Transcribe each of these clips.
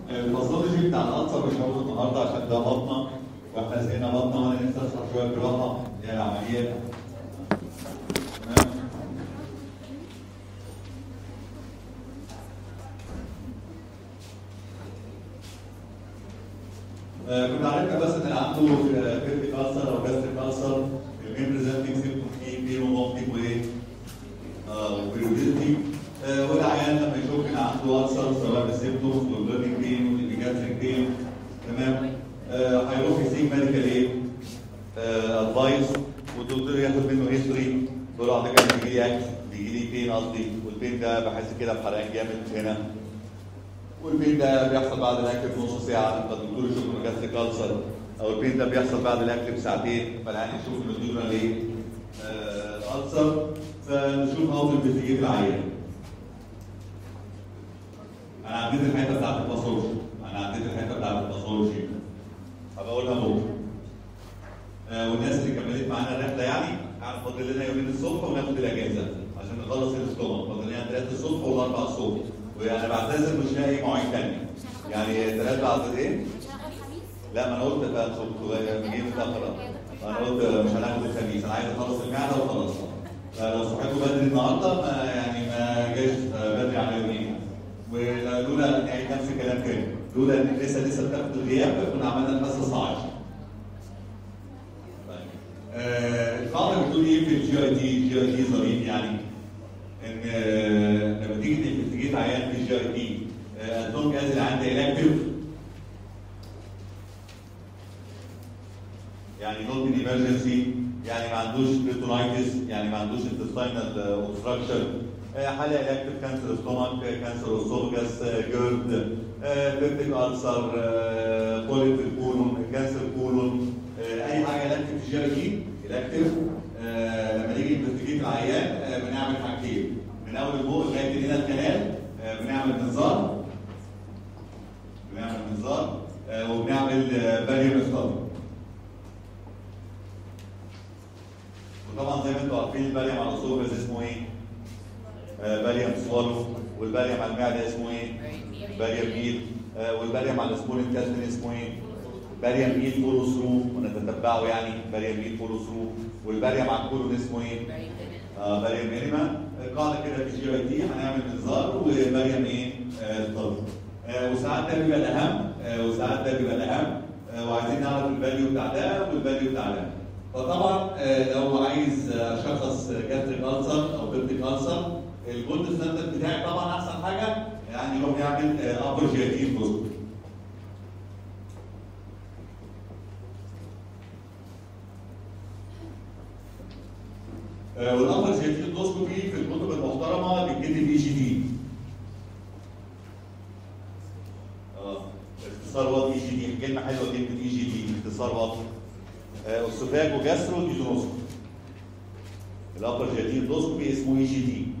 الباثولوجي بتاع الالسر مش هقوله النهارده عشان ده بطنه واحنا زهقنا بطنه وانا نفسي اشرح شويه جراحه اللي هي العمليات تمام آه، كنا عرفنا بس ان عنده بيبي كالسر او جاستريك كالسر المين بريزنتنج سيمبتوم فيه بيرو موفتي وايه وبيريوديتي والعيان لما يشوف ان عنده السر سواء بالسيمبتومز والبيرنينج بين والجاستريك بين تمام آه، هيروح يسيك ميديكال ايه ادفايس والدكتور ياخد منه هيستوري يقول له على فكره بيجي لي اكل بيجي لي بين قصدي والبين ده بحس كده بحرقان جامد هنا والبين ده بيحصل بعد الاكل بنص ساعه فالدكتور يشوف انه جاستريك كالسر او البين ده بيحصل بعد الاكل بساعتين فالعيان يشوف انه ديورال ايه السر فنشوف هاو انفستيجيت العيان انا عديت الحته بتاعت الباثولوجي انا عديت الحته بتاعت الباثولوجي هبقى اقولها بكره آه، والناس اللي كملت معانا الرحله يعني يعني فاضل لنا يومين الصبح وناخد الاجازه عشان نخلص الاستومك فاضل لنا ثلاثه الصبح والاربعه الصبح وانا بعتذر مش لاقي مواعيد ثانيه يعني ثلاثه بعد ايه؟ مش هناخد الخميس؟ لا ما انا قلت بقى كنت جاي متاخر انا قلت مش هناخد الخميس انا عايز اخلص المعده وخلصها فلو صحيتوا بدري النهارده ما يعني ما جاش بدري على يومين ولولا نعيد نفس الكلام تاني لولا ان لسه لسه بتاخد الغياب كنا عملنا الحصه الساعه 10 طيب. آه، القاعده بتقول ايه في الجي اي تي؟ الجي اي تي ظريف يعني ان آه، لما تيجي تنفستيجيت عيان في الجي اي تي as long as العيان ده elective يعني نوت ان ايمرجنسي يعني ما عندوش بيرتونايتس يعني ما عندوش انتستينال اوبستراكشن حاله الكتيف كانسر ستومك كانسر اوسوفجاس جيرد بيبتيك السر بوليب في الكولون كانسر كولون اي حاجه الكتيف في جي تي الكتيف لما نيجي نفستيجيت العيان آه، بنعمل حاجتين من اول فوق لغايه هنا الكنال آه، بنعمل منظار بنعمل منظار آه، وبنعمل باريوم ستادي وطبعا زي ما انتم عارفين الباليوم على الاسوفيس اسمه ايه؟ آه باليوم سوالو والباليوم على المعده اسمه ايه؟ باليوم ميل آه والباليوم على السمول انتستين اسمه ايه؟ باليوم ميل فولو ثرو ونتتبعه يعني باليوم ميل فولو ثرو والباليوم على الكولون اسمه ايه؟ آه باليوم مينيما قاعده كده في الجي اي تي هنعمل منظار وباليوم ايه؟ آه طرف آه وساعات ده بيبقى الاهم آه وساعات ده بيبقى الاهم آه وعايزين نعرف الفاليو بتاع ده والفاليو بتاع ده فطبعا آه، لو عايز اشخص جاستريك السر او بيبتيك السر الجولد ستاندرد بتاعي طبعا احسن حاجه يعني يروح يعمل ابر جياتين بوست والابر جياتين اندوسكوبي في الكتب المحترمه بيتكتب اي جي دي اه اختصار واضح اي جي دي كلمه حلوه كلمه اي جي دي اختصار واضح اوسوفاج وجاسترو ديزونوسكوبي الابر جياتين دوسكوبي اسمه اي جي دي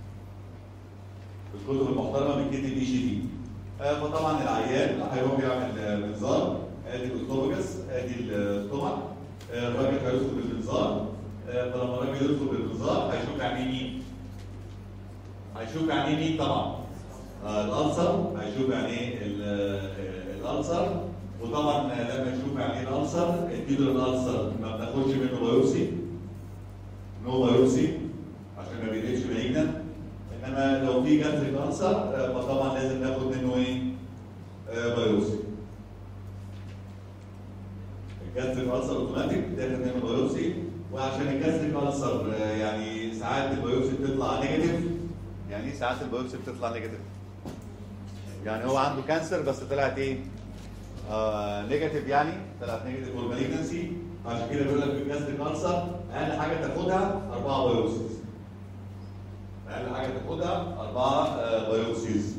في الكتب المحترمه بيتكتب اي جي دي فطبعا العيان هيروح يعمل منظار ادي الاوسوفاجس ادي الاستومك آه، الراجل هيدخل بالمنظار آه، فلما الراجل يدخل بالمنظار هيشوف يعني مين هيشوف يعني ايه مين طبعا آه، الالسر هيشوف يعني ايه ال- آه، الالسر وطبعا لما يشوف يعني ايه الالسر اديله الالسر ما بناخدش منه بايوبسي نو بايوبسي عشان ما بيقلقش بعيدا انما لو في جاستريك السر آه، فطبعا لازم ناخد منه ايه؟ آه، بايوبسي الجاستريك السر اوتوماتيك تاخد منه بايوبسي وعشان الجاستريك السر آه، يعني ساعات البايوبسي بتطلع نيجاتيف يعني ايه ساعات البايوبسي بتطلع نيجاتيف؟ يعني هو عنده كانسر بس طلعت ايه؟ آه نيجاتيف يعني طلعت نيجاتيف فور مالجنسي عشان كده بيقول لك في الجاستريك السر اقل حاجه تاخدها اربعه بايوبسيز اقل حاجه تاخدها اربعه آه بايوبسيز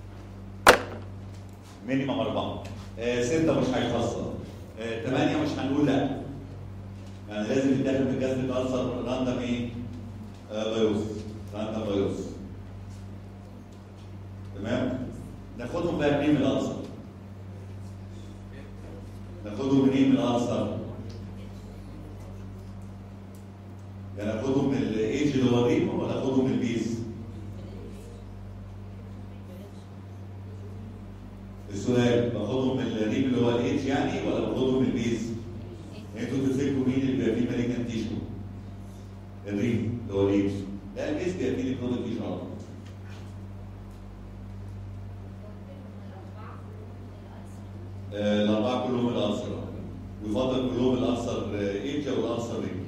مينيمم اربعه آه سته مش هيخسر آه ثمانيه مش هنقول لا يعني لازم يتاخد في الجاستريك السر راندم ايه؟ آه بايوبسيز راندم بايوبسيز تمام؟ ناخدهم بقى منين من الالسر؟ ناخدهم منين من الالسر؟ يعني ناخدهم من الايدج اللي وريهم ولا ناخدهم من البيز؟ السؤال الايدج يعني ولا باخدهم من البيز؟ انتوا تفتكروا مين اللي بيبقى فيه مالجنت تيشو؟ الريف اللي هو الريبس لا البيز بيبقى فيه الكرونيك تيشو على طول آه، الاربعه كلهم الالسر ويفضل كلهم الالسر ايدج او الالسر ريب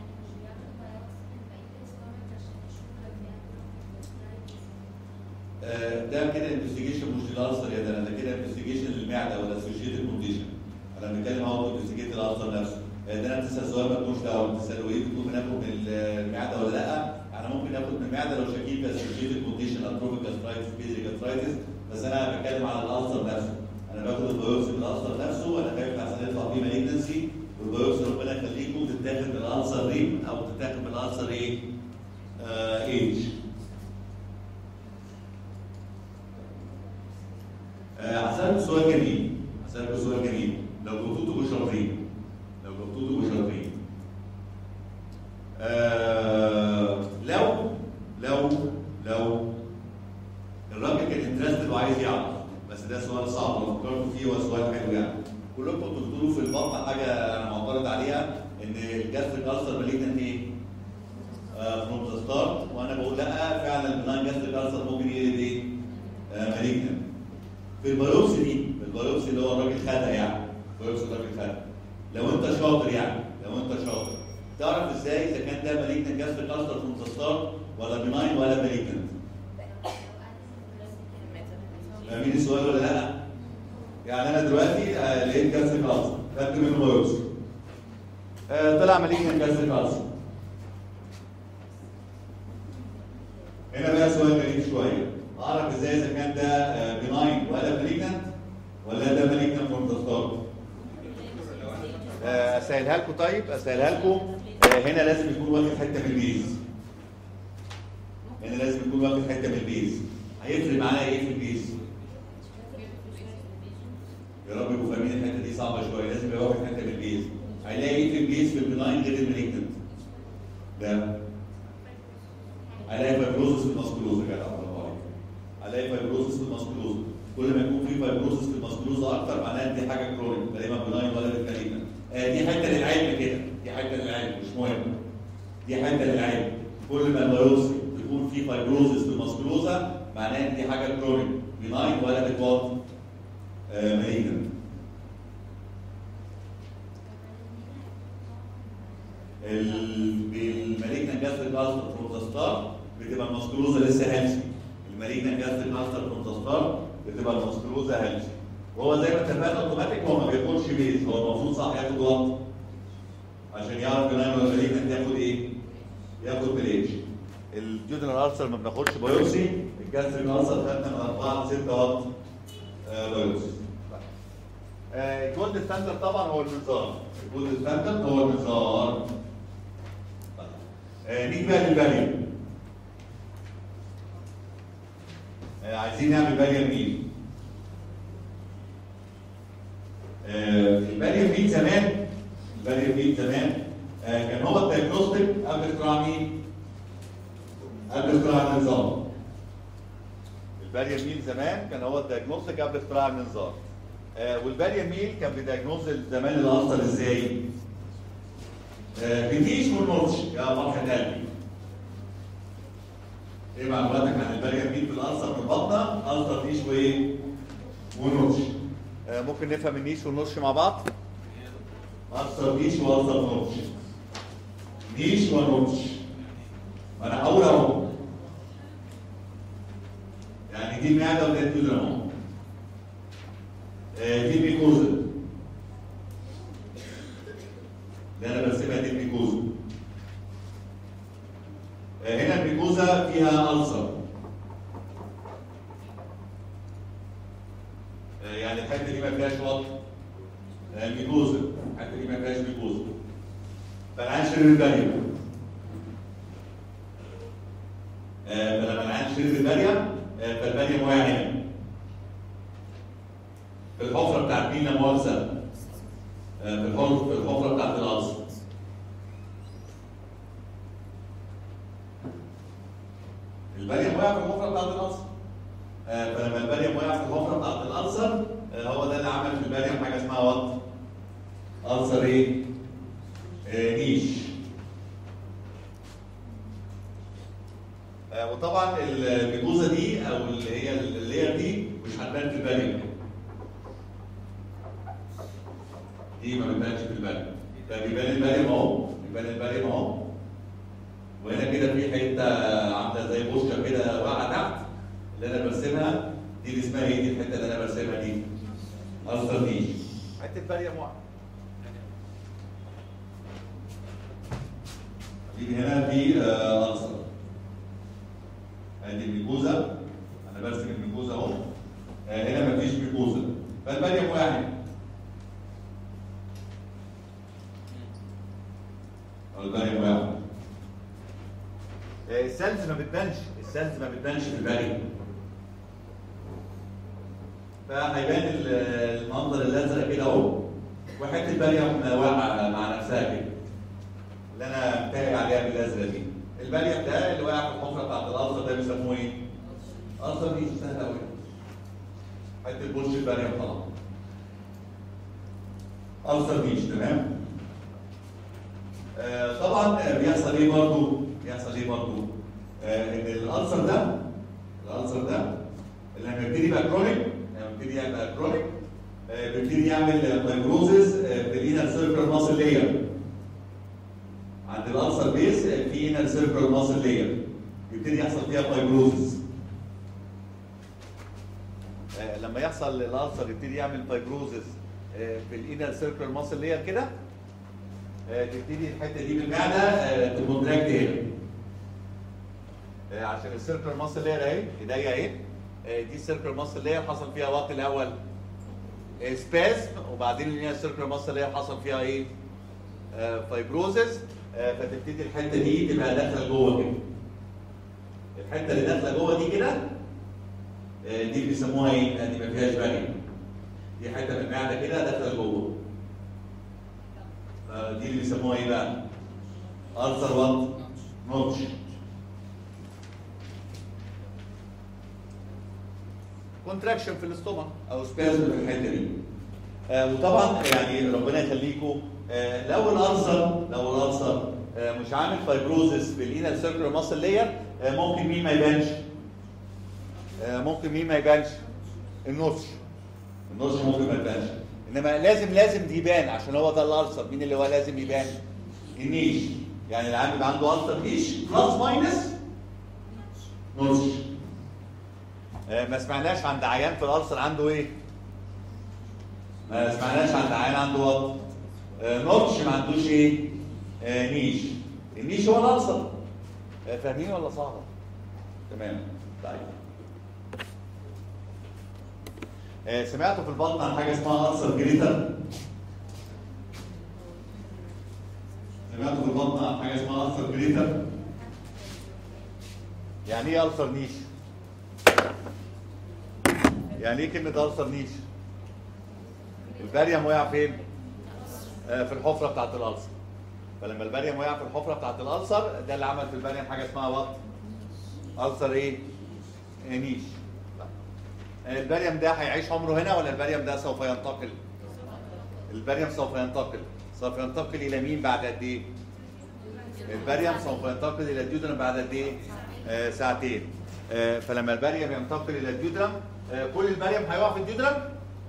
آه، ده كده انفستيجيشن مش للالسر يا ده ده كده انفستيجيشن للمعده ولا اسوشيتد كونديشن انا بنتكلم اهو انفستيجيت الالسر نفسه آه، ده انا بتسال سؤال مالوش دعوه بتسالوا ايه بتقول بناخد من المعده ولا لا انا ممكن اخد من المعده لو شاكين في اسوشيتد كونديشن اتروفيك ارثرايتس بيدريك ارثرايتس بس انا بتكلم على الالسر نفسه انا باخد البيوبسي من الالسر نفسه وانا خايف عشان يطلع فيه مالجنسي والبيوبسي ربنا يخليكم تتاخد من الالسر ريم او تتاخد من الالسر ايه؟ آه ايج آه، هسألكوا سؤال جميل هسألكوا سؤال جميل لو جبتوا تبقوا شاطرين لو جبتوا تبقوا شاطرين آه لو لو لو الراجل كان انترستد وعايز يعرف بس ده سؤال صعب لو فكرتوا فيه هو سؤال حلو يعني كلكم بتقولوا في البطن حاجه انا معترض عليها ان الجاستريك ألسر مالجنت ايه؟ فروم ذا ستارت وانا بقول لا فعلا البنان جاستريك ألسر ممكن يقلب ايه؟ مالجنت في البيوبسي دي في البيوبسي اللي هو الراجل خدها يعني البيوبسي الراجل خدها لو انت شاطر يعني لو انت شاطر تعرف ازاي اذا كان ده مالجنت جاستريك ألسر فروم ذا ستارت ولا بناين ولا مالجنت فاهمين السؤال ولا لا؟ يعني انا دلوقتي آه، لقيت جاستريك ألسر خدت منه بايوبسي آه، طلع مالجنت جاستريك ألسر هنا بقى سؤال غريب شويه اعرف ازاي اذا كان ده بناين ولا مالجنت ولا ده مالجنت فروم ذا ستارت اسهلها لكم طيب اسهلها لكم هنا لازم يكون واخد حته من البيز هنا لازم يكون واخد حته من البيز هيفرق معانا ايه في البيز يا رب يبقوا فاهمين الحته دي صعبه شويه لازم يبقى واخد حته من البيز هيلاقي ايه في البيز في البناين غير المالجنت ده هلاقي فايبروزس في الماسكولوز يا جدع برافو عليك هلاقي فايبروزس في الماسكولوز كل ما يكون في فايبروزس في الماسكولوز اكتر معناها ان دي حاجه كرونيك لا اما بناين ولا بالكالينا آه دي حته للعلم كده دي حته للعلم مش مهم دي حته للعلم كل ما الفيروس يكون في فايبروزس في الماسكولوزا معناها ان دي حاجه كرونيك بناين ولا بتوات آه مالجنت المالجنت جاستريك ألسر فروم ذا ستار بتبقى الماسكولوزا لسه هيلثي المالجنت جاستريك ألسر فروم ذا ستار بتبقى الماسكولوزا هيلثي وهو زي ما اتفقنا اوتوماتيك هو ما بياخدش بيز هو المفروض صح ياخد وقت عشان يعرف بناين ولا مالجنت ياخد ايه؟ ياخد بالاتش الجودنال ألسر ما بناخدش بايوبسي الجاستريك ألسر خدنا من 4 ل 6 وقت بايوبسي الجولد ستاندرد طبعا هو المنظار الجولد ستاندرد هو المنظار آه، نيجي بقى للباليوم آه، عايزين نعمل باليوم مين؟ آه، الباليوم مين زمان الباليوم مين زمان آه، كان هو الدايجنوستيك قبل اختراع مين؟ قبل اختراع النظام الباليوم مين زمان كان هو الدايجنوستيك قبل اختراع النظام آه، والباليوم مين كان بيدايجنوز زمان الالسر ازاي؟ بتيش والنورش يا فرحة قلبي. ايه معلوماتك عن البرجر مين في الالسر في البطنه؟ السر نيش وايه؟ ونورش. آه ممكن نفهم النيش والنورش مع بعض؟ السر نيش والسر نورش. نيش ونورش. ما انا هقول اهو. يعني دي معده وده الدودر اهو. آه، دي ميكوزا. اللي انا برسمها دي الميكوزا آه، هنا الميكوزا فيها ألسر آه، يعني الحته دي ما فيهاش وط آه، الميكوزا الحته دي ما فيهاش ميكوزا فالعين شرب البريم فلما العين شرب البريم فالبريم وقع هنا في الحفره بتاعت مين لا مؤاخذه في الحفره في الحفره بتاعت الألسر البريم وقع في الحفره بتاعت الألسر آه، فلما البريم وقع في الحفره بتاعت الألسر آه، هو ده اللي عمل في البريم حاجه اسمها وات ألسر ايه؟ آه، نيش آه، وطبعا الميكوزا دي او اللي هي اللاير دي مش هتبان في البريم دي ما بتبانش في البريم ده بيبان البريم اهو بيبان البريم اهو وهنا كده في حته عامله زي بوشه كده واقعه تحت اللي انا برسمها دي اللي اسمها ايه دي الحته اللي انا برسمها دي ألسر نيش حته بريم واحده دي هنا في آه، ألسر ادي الميكوزا انا برسم الميكوزا اهو آه، هنا مفيش ميكوزا فالبريم واحد أو البريم واحد آه، السيلز ما بتبانش السيلز ما بتبانش في البريم فهيبان ال- المنظر الازرق كده اهو وحته بريم واقعه مع نفسها كده اللي انا متابع عليها بالازرق دي البريم ده اللي واقع في الحفره بتاعت الالسر ده بيسموه ايه؟ الالسر دي سهله قوي حته بوش البريم خلاص السر نيش تمام آه طبعا آه، بيحصل ايه برضو بيحصل ايه برضو آه ان الالسر ده الالسر ده لما يبتدي يبقى كرونيك لما يبتدي يبقى كرونيك آه بيبتدي يعمل فايبروزز في الانر سيركل ماسل لاير عند الالسر بيس آه، في انر سيركل ماسل لاير يبتدي يحصل فيها فايبروزز آه، لما يحصل الالسر يبتدي يعمل فايبروزز في الانر سيركل ماسل لاير كده آه، تبتدي الحته دي بالمعده آه، تكونتراكت هنا آه، عشان السيركل ماسل لاير اهي ايديا اهي آه، دي السيركل ماسل لاير حصل فيها وقت الاول سباسم وبعدين الانر سيركل ماسل لاير حصل فيها ايه؟ فايبروزز فتبتدي الحته دي تبقى داخله جوه كده الحته اللي داخله جوه دي كده آه، دي بيسموها ايه؟ دي ما فيهاش بني دي حته من المعده كده داخله جوه فدي اللي بيسموها ايه بقى؟ ألسر وات؟ نوتش كونتراكشن في الاستومك او سبازم في الحته دي آه وطبعا يعني ربنا يخليكم آه لو الالسر لو الالسر آه مش عامل فايبروزس في الانر سيركل ماسل لاير آه ممكن مين ما يبانش آه ممكن مين ما يبانش النص النص ممكن ما يبانش انما لازم لازم دي يبان عشان هو ده الالسر مين اللي هو لازم يبان النيش يعني العام يبقى عنده السر نيش بلس ماينس نص آه، ما سمعناش عند عيان في الالسر عنده ايه؟ ما سمعناش عند عيان عنده وات؟ آه، نوتش ما عندوش ايه؟ آه، نيش النيش هو الالسر آه، فاهمين ولا صعبه؟ تمام طيب آه، سمعتوا في البطن عن حاجه اسمها السر جريتر؟ سمعتوا في البطن عن حاجه اسمها السر جريتر؟ يعني ايه السر نيش؟ يعني ايه كلمة ألسر نيش؟ البريم وقع فين؟ آه في الحفرة بتاعت الألسر. فلما البريم وقع في الحفرة بتاعت الألسر ده اللي عمل في البريم حاجة اسمها وات؟ ألسر إيه؟ آه نيش. آه البريم ده هيعيش عمره هنا ولا البريم ده سوف ينتقل؟ البريم سوف ينتقل. سوف ينتقل إلى مين بعد قد إيه؟ البريم سوف ينتقل إلى الديودرم بعد قد إيه؟ آه ساعتين. آه فلما البريم ينتقل إلى الديودرم آه، كل البريم هيقع في الديودرم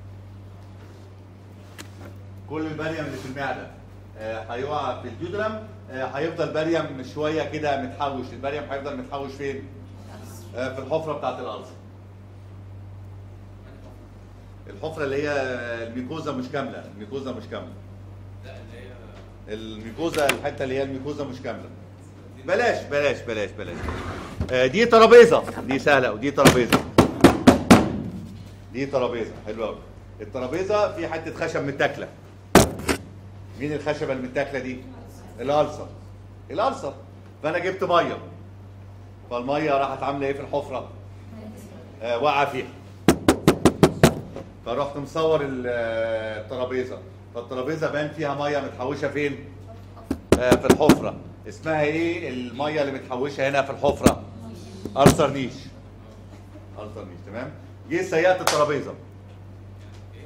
كل البريم اللي في المعده آه، هيقع في الديودرم آه، هيفضل بريم شويه كده متحوش البريم هيفضل متحوش فين آه، في الحفره بتاعت الالسر الحفره اللي هي الميكوزا مش كامله الميكوزا مش كامله الميكوزا الحته اللي هي الميكوزا مش كامله بلاش بلاش بلاش بلاش آه، دي ترابيزه دي سهله ودي ترابيزه دي ترابيزه حلوه قوي الترابيزه في حته خشب متاكله مين الخشبه المتاكله دي الالسر الالسر فانا جبت ميه فالميه راحت عامله ايه في الحفره آه وقع فيها فرحت مصور ال- آه، الترابيزه فالترابيزه بان فيها ميه متحوشه فين آه في الحفره اسمها ايه الميه اللي متحوشه هنا في الحفره ألسر نيش ألسر نيش تمام جه سيئت الترابيزه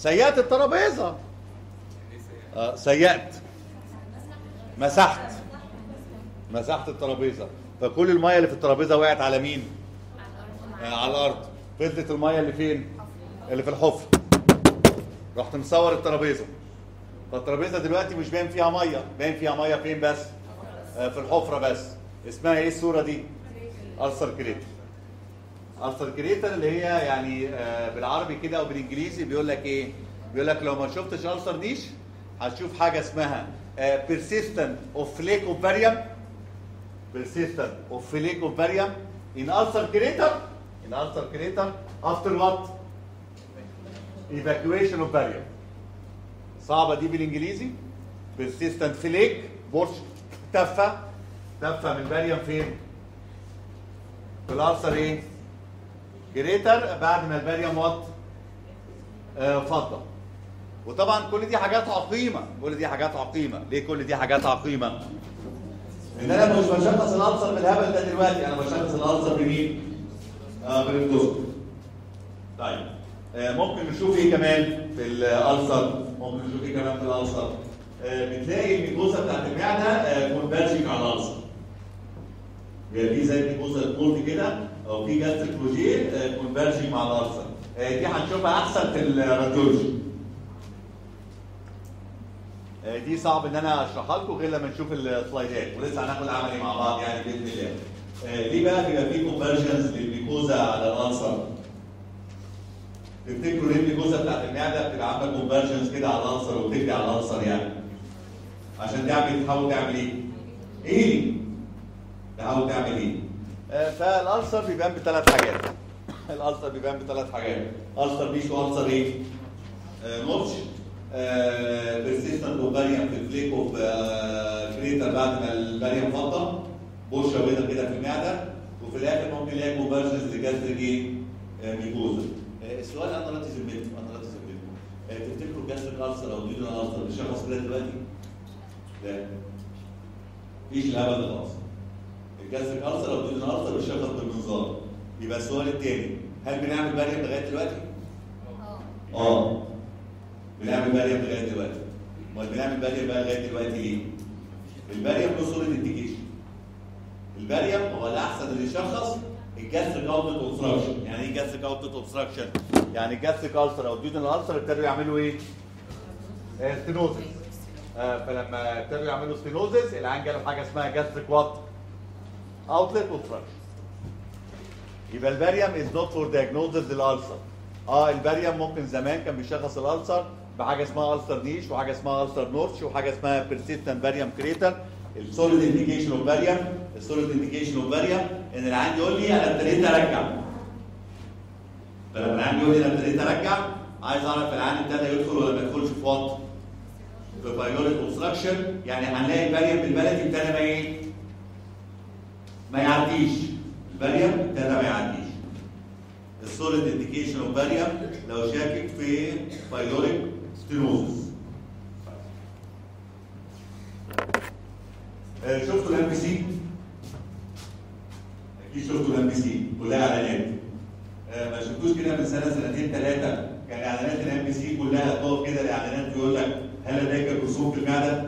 سيأت الترابيزه آه سيأت مسحت مسحت الترابيزه فكل الميه اللي في الترابيزه وقعت على مين؟ آه على الارض فضلت الميه اللي فين؟ اللي في الحفر رحت مصور الترابيزه فالترابيزه دلوقتي مش باين فيها ميه باين فيها ميه فين بس؟ آه في الحفره بس اسمها ايه الصوره دي؟ ألسر كريتر ألسر كريتر اللي هي يعني آه بالعربي كده او بالانجليزي بيقول لك ايه؟ بيقول لك لو ما شفتش ألسر نيش هتشوف حاجه اسمها آه persistent of flake ovarium persistent of flake ovarium in ulcer crater in ulcer crater after what evacuation of barium صعبه دي بالانجليزي persistent flake بورش تفه تفه من باريوم فين في الالسر ايه جريتر بعد ما الباريوم وات آه فضه وطبعا كل دي حاجات عقيمه كل دي حاجات عقيمه ليه كل دي حاجات عقيمه ان انا مش بشخص الالسر بالهبل ده دلوقتي انا بشخص الالسر بمين اه بالاندوسكوب طيب آه ممكن نشوف ايه كمان في الالسر ممكن نشوف ايه كمان في الالسر آه بتلاقي الميكوزا بتاعت المعده آه كونفرجنج على الالسر بيبقى في زي ميكوزا الكورد كده او في جاستريك بروجين كونفرجنج مع الالسر آه دي هنشوفها احسن في الراديولوجي دي صعب ان انا اشرحها لكم غير لما نشوف السلايدات ولسه هناخد عملي مع بعض يعني باذن الله. آه ليه بقى بيبقى في كونفرجنز للميكوزا على الالسر؟ تفتكروا ليه الميكوزا بتاعت المعده بتبقى عامله كونفرجنز كده على الالسر وبتجري على الالسر يعني؟ عشان تعمل تحاول تعمل ايه؟ ايه؟ تحاول تعمل ايه؟ آه فالالسر بيبان بثلاث حاجات. الالسر بيبان بثلاث حاجات. السر بيش والسر ايه؟ آه نوتش بيرسيستنت اوفاريان في الفليك اوف كريتر بعد ما الباريوم فضه بوشه بيضه كده في المعده وفي الاخر ممكن يلاقي كونفرجنز لجاستريك ايه ميكوزا السؤال انا راتي زميلكم انا راتي زميلكم تفتكروا جاستريك السر او ديودن السر بيشخص كده دلوقتي؟ لا مفيش الهبل ده خالص الجاستريك السر او ديودن السر بيشخص بالمنظار يبقى السؤال الثاني هل بنعمل باريوم لغايه دلوقتي؟ اه بنعمل باريوم لغايه دلوقتي امال بنعمل باريوم بقى لغايه دلوقتي ليه؟ الباريوم له صوره انديكيشن الباريوم هو الاحسن اللي يشخص الجاستريك اوتلت اوبستراكشن يعني ايه جاستريك اوتلت اوبستراكشن؟ يعني الجاستريك السر او الديودن السر ابتدوا يعملوا ايه؟ ستينوزس آه فلما ابتدوا يعملوا ستينوزس العيان جاله حاجه اسمها جاستريك وات اوتلت اوبستراكشن يبقى الباريوم از نوت فور دايجنوزز للالسر اه الباريوم ممكن زمان كان بيشخص الالسر بحاجه اسمها السر نيش وحاجه اسمها السر نورش وحاجه اسمها بيرسيستنت باريوم كريتر السوليد انديكيشن اوف باريوم السوليد انديكيشن اوف باريوم ان العيان يقول لي انا ابتديت ارجع فلما العيان يقول لي انا ابتديت ارجع عايز اعرف العيان ابتدى يدخل ولا ما يدخلش في وات في بايلوريك اوبستراكشن يعني هنلاقي الباريوم بالبلدي ابتدى ما ايه ما يعديش الباريوم ابتدى ما يعديش السوليد انديكيشن اوف باريوم لو شاكك في بايلوريك ستينوزس آه شفتوا الام بي سي؟ اكيد شفتوا الام بي سي كلها اعلانات آه ما شفتوش كده من سنه سنتين ثلاثه كان اعلانات الام بي سي كلها تقف كده الاعلانات بيقول لك هل لديك رسوم في المعده؟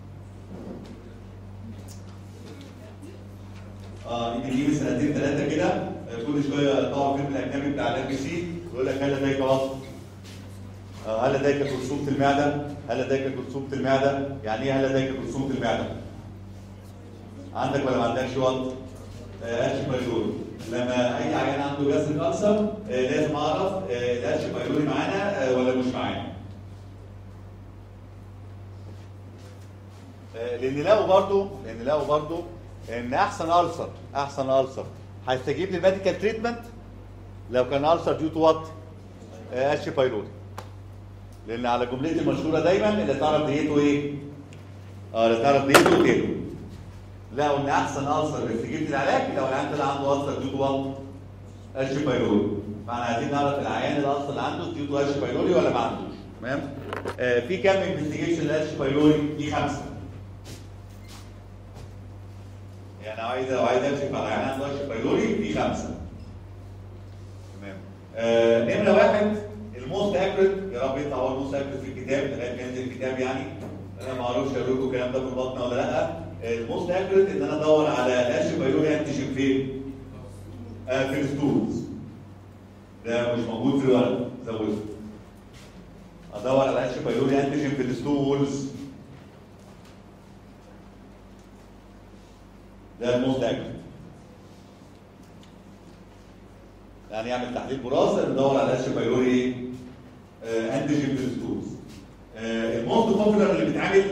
اه يجي يجيب سنتين ثلاثه كده آه كل شويه طبعا فيلم الاجنبي بتاع الام بي سي يقول لك هل لديك وصف؟ هل لديك جرثومة المعدة؟ هل لديك جرثومة المعدة؟ يعني ايه هل لديك جرثومة المعدة؟ عندك ولا ما عندكش وقت؟ قرش بايلوري لما اي عيان عنده جاستريك ألسر آه لازم اعرف آه القرش بايلوري معانا آه ولا مش معانا. لان لقوا برضه لان لقوا برضه ان احسن ألسر احسن ألسر هيستجيب للميديكال تريتمنت لو كان ألسر ديو تو وات؟ قرش بايلوري. لان على جملتي المشهوره دايما اللي تعرف ديته ايه؟ اه اللي تعرف ديته وتيله. لقوا ان احسن السر بيستجيب للعلاج لو العيان طلع عنده السر ديوتو وات؟ قش بايلوري. فاحنا عايزين نعرف العيان الالسر اللي عنده ديوتو قش بايلوري ولا ما عندوش. تمام؟ آه في كام انفستيجيشن للقش بايلوري؟ في خمسه. يعني عايز لو عايز اكشف على عيان عنده قش بايلوري في خمسه. تمام. آه نمره واحد الموست اكيوريت يا يا رب يطلع هو الموست اكتف في الكتاب لغايه ما ينزل الكتاب يعني انا ما اعرفش اقول لكم الكلام ده في البطن ولا لا الموست اكيوريت ان انا ادور على الاتش بايلوري انتيجين فين؟ آه في الستولز ده مش موجود في الورق زوده ادور على الاتش بايلوري انتيجين في الستولز ده الموست اكيوريت يعني يعمل تحليل وراثه ندور على الاتش بايلوري آه انتيجين في الستولز آه الموست بوبولار اللي بيتعمل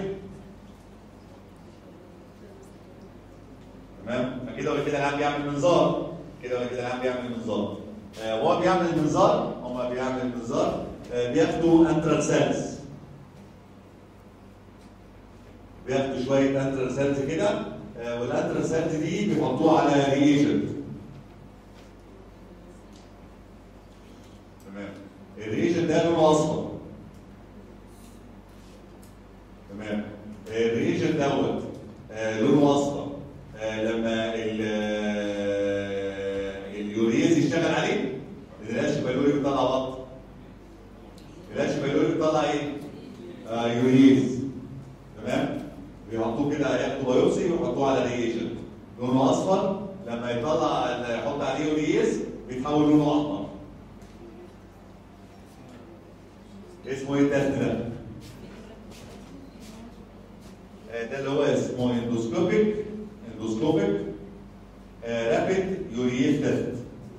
تمام فكده ولا كده العام بيعمل منظار كده ولا كده العام بيعمل منظار آه وهو بيعمل المنظار هما بيعمل المنظار آه بياخدوا انترال سيلز بياخدوا شويه انترال سيلز كده آه والانترال سيلز دي بيحطوها على ريجنت تمام الريجنت ده لونه اصفر تمام الريجن دوت آه لونه اصفر آه لما اليوريز يشتغل عليه القش بايلوري بيطلع بط القش بايلوري بيطلع ايه؟ آه يوريز تمام بيحطوه كده ياخدوا بايوبسي ويحطوه على ريجن لونه اصفر لما يطلع يحط عليه يوريز بيتحول لونه احمر اسمه ايه التست ده؟ ده اللي هو اسمه اندوسكوبيك اندوسكوبيك رابيد يوريز تيست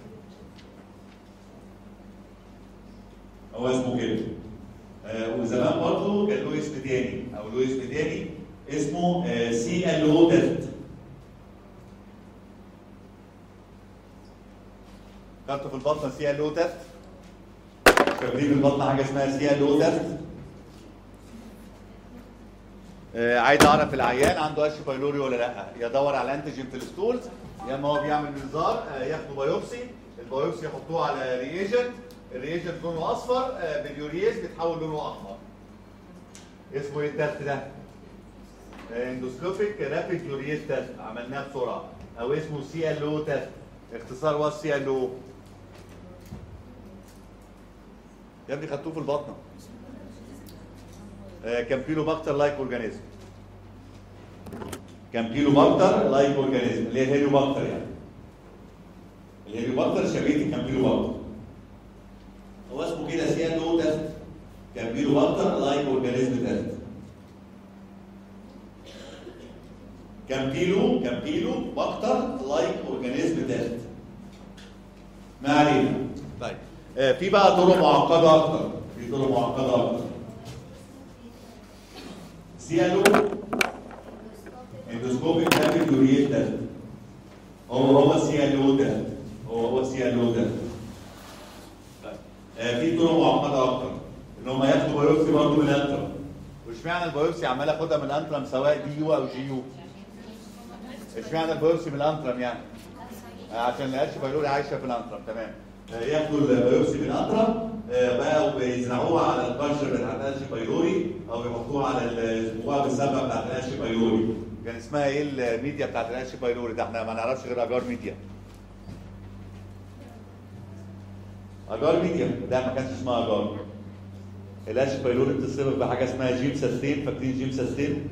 هو اسمه كده آه وزمان برضه كان له اسم تاني او له اسم تاني اسمه سي ال او تيست خدته في البطنه سي ال او تيست شغالين في البطنه حاجه اسمها سي ال او تيست آه عايز اعرف العيان عنده قش بايلوري ولا لا يدور على انتيجين في الستولز يا اما هو بيعمل منظار آه ياخدوا بايوبسي البايوبسي يحطوه على ريجنت الريجنت لونه اصفر آه باليوريز بيتحول لونه احمر اسمه ايه التست ده؟ اندوسكوبيك رابيد يوريز تيست عملناه بسرعه او اسمه سي ال او تيست اختصار هو السي ال او يا ابني خدتوه في البطنه كامبيلو باكتر لايك اورجانيزم كامبيلو باكتر لايك اورجانيزم اللي هي الهيليو باكتر يعني الهيليو باكتر شبيه الكامبيلو باكتر هو اسمه كده سي ان او تيست كامبيلو باكتر لايك اورجانيزم تيست كامبيلو كامبيلو باكتر لايك اورجانيزم تيست ما علينا طيب آه في بقى طرق معقده اكتر في طرق معقده اكتر سيالو اندوسكوبيك رابيد يوريت ده هو هو سيالو ده هو هو سيالو ده آه في طرق معقده اكتر ان هم ياخدوا بايوبسي برضه من الانترم واشمعنى البايوبسي عمال اخدها من الانترم سواء دي يو او جي يو اشمعنى البايوبسي من الانترم يعني آه عشان القش بايلوري عايشه في الانترم تمام ياخدوا البيوبسي من الانترم بقى ويزرعوها على القشر بتاعت القش بايلوري او يحطوها على يسموها بالسبه بتاعت القش بايلوري كان اسمها ايه الميديا بتاعت القش بايلوري ده احنا ما نعرفش غير اجار ميديا اجار ميديا ده ما كانش اسمها اجار القش بايلوري بتتصبغ بحاجه اسمها جيم ساستين فاكرين جيم ساستين؟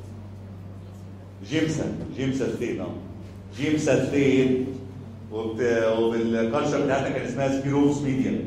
جيمسا جيم ساستين اه جيم ساستين وبت... وبالكالتشر بتاعتنا كان اسمها سبيروفس ميديا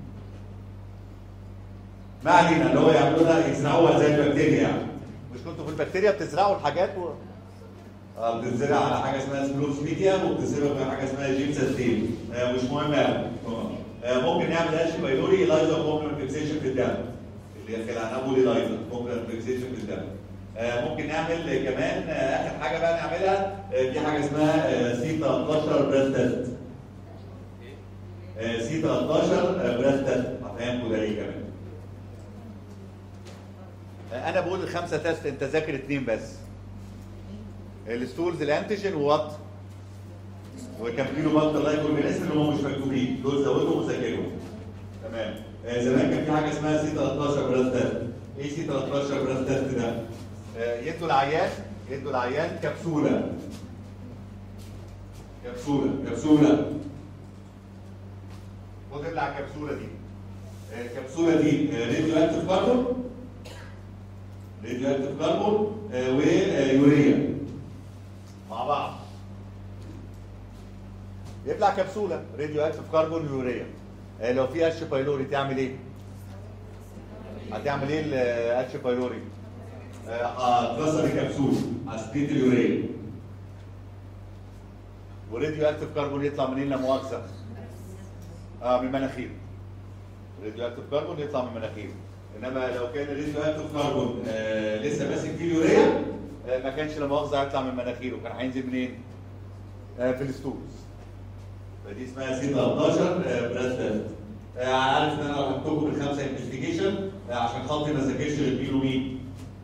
ما علينا اللي هو يعملوها يزرعوها زي البكتيريا يعني مش كنتوا في البكتيريا بتزرعوا الحاجات و... اه بتزرع على حاجه اسمها سبيروفس ميديا وبتزرع على حاجه اسمها جيم ساستين آه مش مهم قوي آه ممكن نعمل قش بايلوري لايزا كومبلمنت فيكسيشن في الدم اللي خلعناه بولي لايزا كومبلمنت فيكسيشن في الدم آه ممكن نعمل كمان آه اخر حاجه بقى نعملها آه في حاجه اسمها سي 13 بريست تيست سي 13 بريست تيست هفهمكم ده ايه كمان انا بقول الخمسه تيست انت ذاكر اثنين بس الستولز الانتيجين وات وكامبينو باكتر لايك اورجانيزم اللي هم مش مكتوبين دول زودهم وذاكرهم تمام زمان كان في حاجه اسمها سي 13 بريست تيست ايه سي 13 بريست تيست ده؟ يدوا العيان يدوا العيان كبسوله كبسوله كبسوله خد ابلع الكبسوله دي الكبسوله دي راديو اكتف كربون راديو اكتف كربون ويوريا مع بعض يطلع كبسوله راديو اكتف كربون ويوريا آه، لو في اتش بايلوري تعمل ايه؟ هتعمل ايه الاتش بايلوري؟ هتكسر الكبسول هتسبيت اليوريا وراديو اكتف كربون يطلع منين لا مؤاخذه؟ اه من المناخير راديو اكتف كربون يطلع من المناخير انما لو كان الراديو اكتف كربون آه لسه ماسك فيه اليوريا آه ما كانش لا مؤاخذه هيطلع من مناخيره كان هينزل منين؟ آه في الستولز فدي اسمها سي 13 آه براس تيست آه عارف ان انا رحمتكم بالخمسه انفستيجيشن آه عشان خاطري ما ذاكرش البيلو مين؟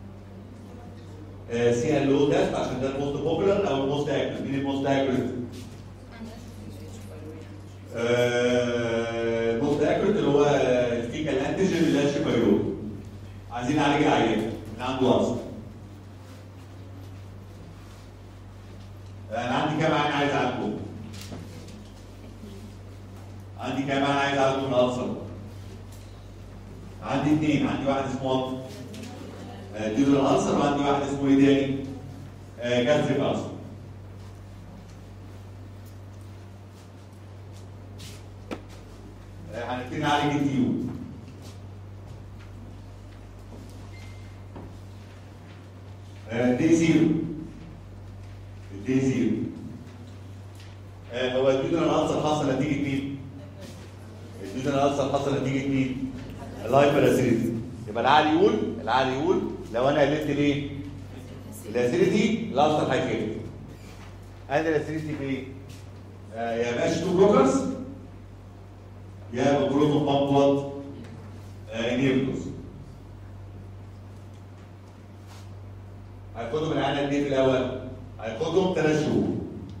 سي ال او تيست عشان ده الموست بوبولار او الموست اكيوريت مين الموست اكيوريت؟ الموست اكيوريت اللي هو الفيكال انتيجين اللي هي شيبايرو عايزين نعالج العيان من عنده ألسر انا عندي كام عين عايز اعالجهم عندي كام عين عايز اعالجهم من الألسر عندي اثنين عندي واحد اسمه ديودر ألسر وعندي واحد اسمه ايه تاني؟ جاستريك ألسر هنبتدي نعالج الديو دي زيرو دي زيرو هو الديودر الألسر حصل نتيجة مين؟ الديودر الألسر حصل نتيجة مين؟ الهايبر اسيديتي يبقى العقل يقول العقل يقول لو انا قللت ليه؟ الاسيديتي الألسر هيخف انا الاسيديتي بايه؟ آه يا باشا تو بروكرز يا بروتون بامب بلاد انيبتوس هياخدهم العيان قد ايه في الاول؟ هياخدهم ثلاث شهور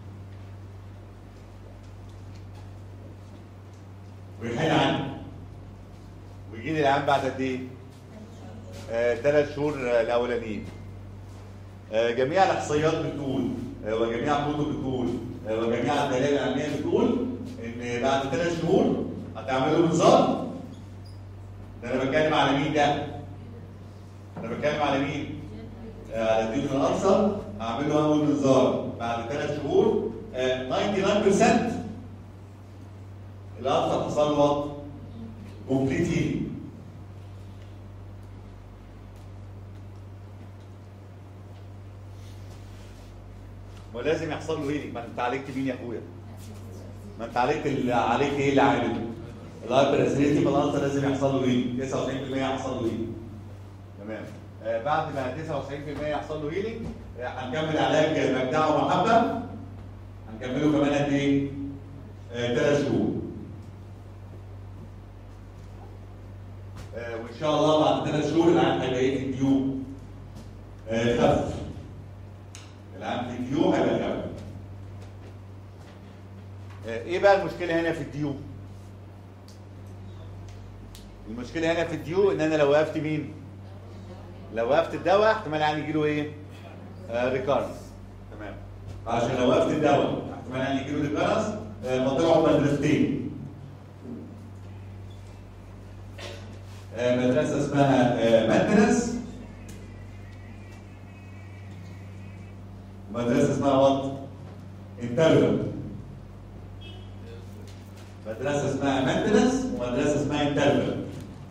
ويحل عنه ويجي لي العيان بعد قد ايه؟ ثلاث شهور آه الاولانيين آه جميع الاحصائيات بتقول آه وجميع الكتب بتقول وجميع الدلائل العلميه بتقول ان بعد ثلاث شهور هتعملوا نظام ده انا بتكلم على مين ده؟ انا بتكلم على مين؟ آه على الدين الاقصى هعمله اول نظام بعد ثلاث شهور آه 99% الاقصى حصل له كومبليت هيلينج ولازم يحصل له هيلينج ما انت عالجت مين يا اخويا؟ ما انت عالجت اللي عالجت ايه اللي عامله؟ الهايبر اسيديتي بالانسر لازم يحصل له هيلينج 99% يحصل له هيلينج تمام آه بعد ما 99% يحصل له هيلينج آه هنكمل علاج مجدع ومحبه هنكمله كمان قد ايه؟ ثلاث آه شهور آه وان شاء الله بعد ثلاث شهور العيان هيبقى ايه في الديو؟ آه خف العيان في الديو هيبقى خف آه ايه بقى المشكله هنا في الديو؟ المشكله هنا في الديو ان انا لو وقفت مين؟ لو وقفت الدواء احتمال يعني يجي له ايه؟ آه ريكارنس تمام عشان لو وقفت الدواء احتمال يعني يجي له ريكارنس آه مطلعوا مدرستين آه مدرسه اسمها آه مانتنس مدرسه اسمها وات؟ انترفل مدرسه اسمها مانتنس ومدرسه اسمها انترفل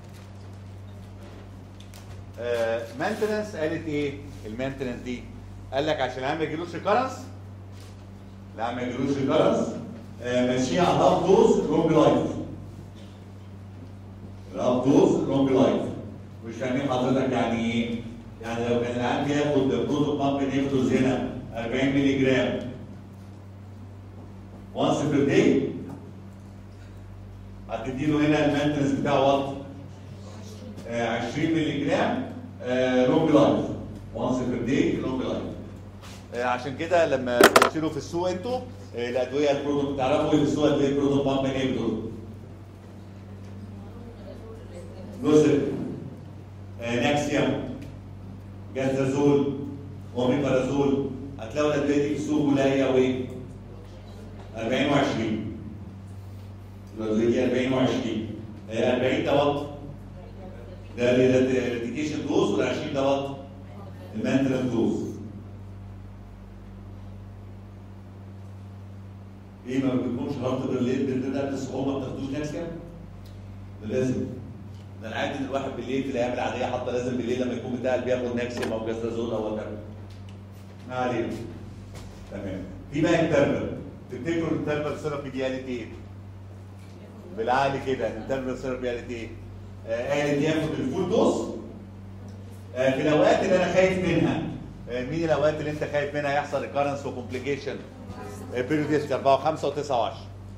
مانتنس قالت ايه المانتنس دي قال لك عشان العيال ما يجيلوش ريكارنس لا ما يجيلوش ريكارنس ماشيه على الاب دوز لونج لايف الاب دوز لونج لايف مش فاهمين حضرتك يعني ايه يعني لو كان العيال بياخد بروتو بامب انهبيتورز هنا 40 مللي جرام وانس بير داي هتديله هنا المانتنس بتاعه وات 20 مللي جرام لونج لايف وانس بير داي لونج لايف عشان كده لما بتشيلوا في السوق انتوا الادويه البروتون تعرفوا ايه في السوق ادويه البروتون بامب انهبيتور لوسيب ناكسيوم جازازول اوميبارازول هتلاقوا الادويه دي في السوق قليله قوي 40 و20 الادويه دي 40 و20 40 ده وات ده الريديكيشن دوز وال 20 دوت المانترال دوز ايه ما بيكونش هارت بالليل بالليل ده الصعوبه ما بتاخدوش ناس كام؟ ده لازم ده انا عارف ان الواحد بالليل في الايام العاديه حتى لازم بالليل لما يكون بتاع بياخد ناكسيوم او جازازول او وات ما علينا تمام في بقى انترفال تفتكروا الانترفال ثيرابي دي قالت ايه؟ بالعقل كده الانترفال ثيرابي قالت ايه؟ آه قالت ياخد الفول دوز آه في الاوقات اللي انا خايف منها آه مين الاوقات اللي انت خايف منها يحصل ريكارنس وكومبليكيشن بيريوديست 4 و5 و9 و10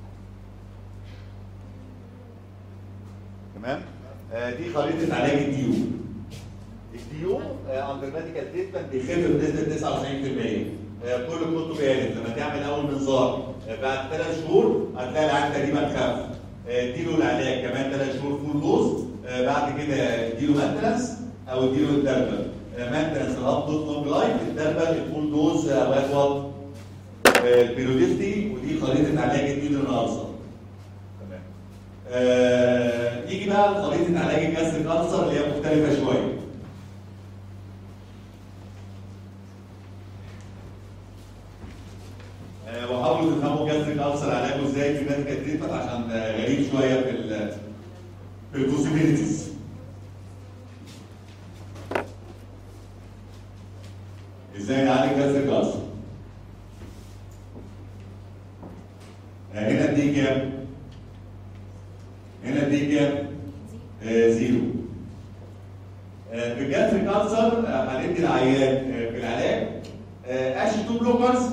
تمام آه دي خريطه علاج الديو الديو اندر ميديكال تريتمنت بيخف بنسبه 99% آه كل الكتب قالت لما تعمل اول منظار آه بعد ثلاث شهور هتلاقي العيان تقريبا خف اديله العلاج كمان ثلاث شهور فول دوز بعد كده اديله مانتنس او اديله الدربل مانتنس الاب دوز لونج لايف الدربل الفول دوز اوقات وات البيروديستي ودي خريطه علاج الديودرن ألسر تمام آه يجي بقى خريطه علاج الجاستريك ألسر اللي هي مختلفه شويه آه وحاولوا تفهموا جاستريك ألسر علاجه ازاي في ميديكال تريتمنت عشان آه غريب شويه في ال في البوسيبيليتيز ازاي نعالج جاستريك ألسر هنا دي كام؟ هنا دي كام؟ آه زيرو. آه في الجاستريك كانسر آه هندي العيان آه في العلاج آه اشي تو بلوكرز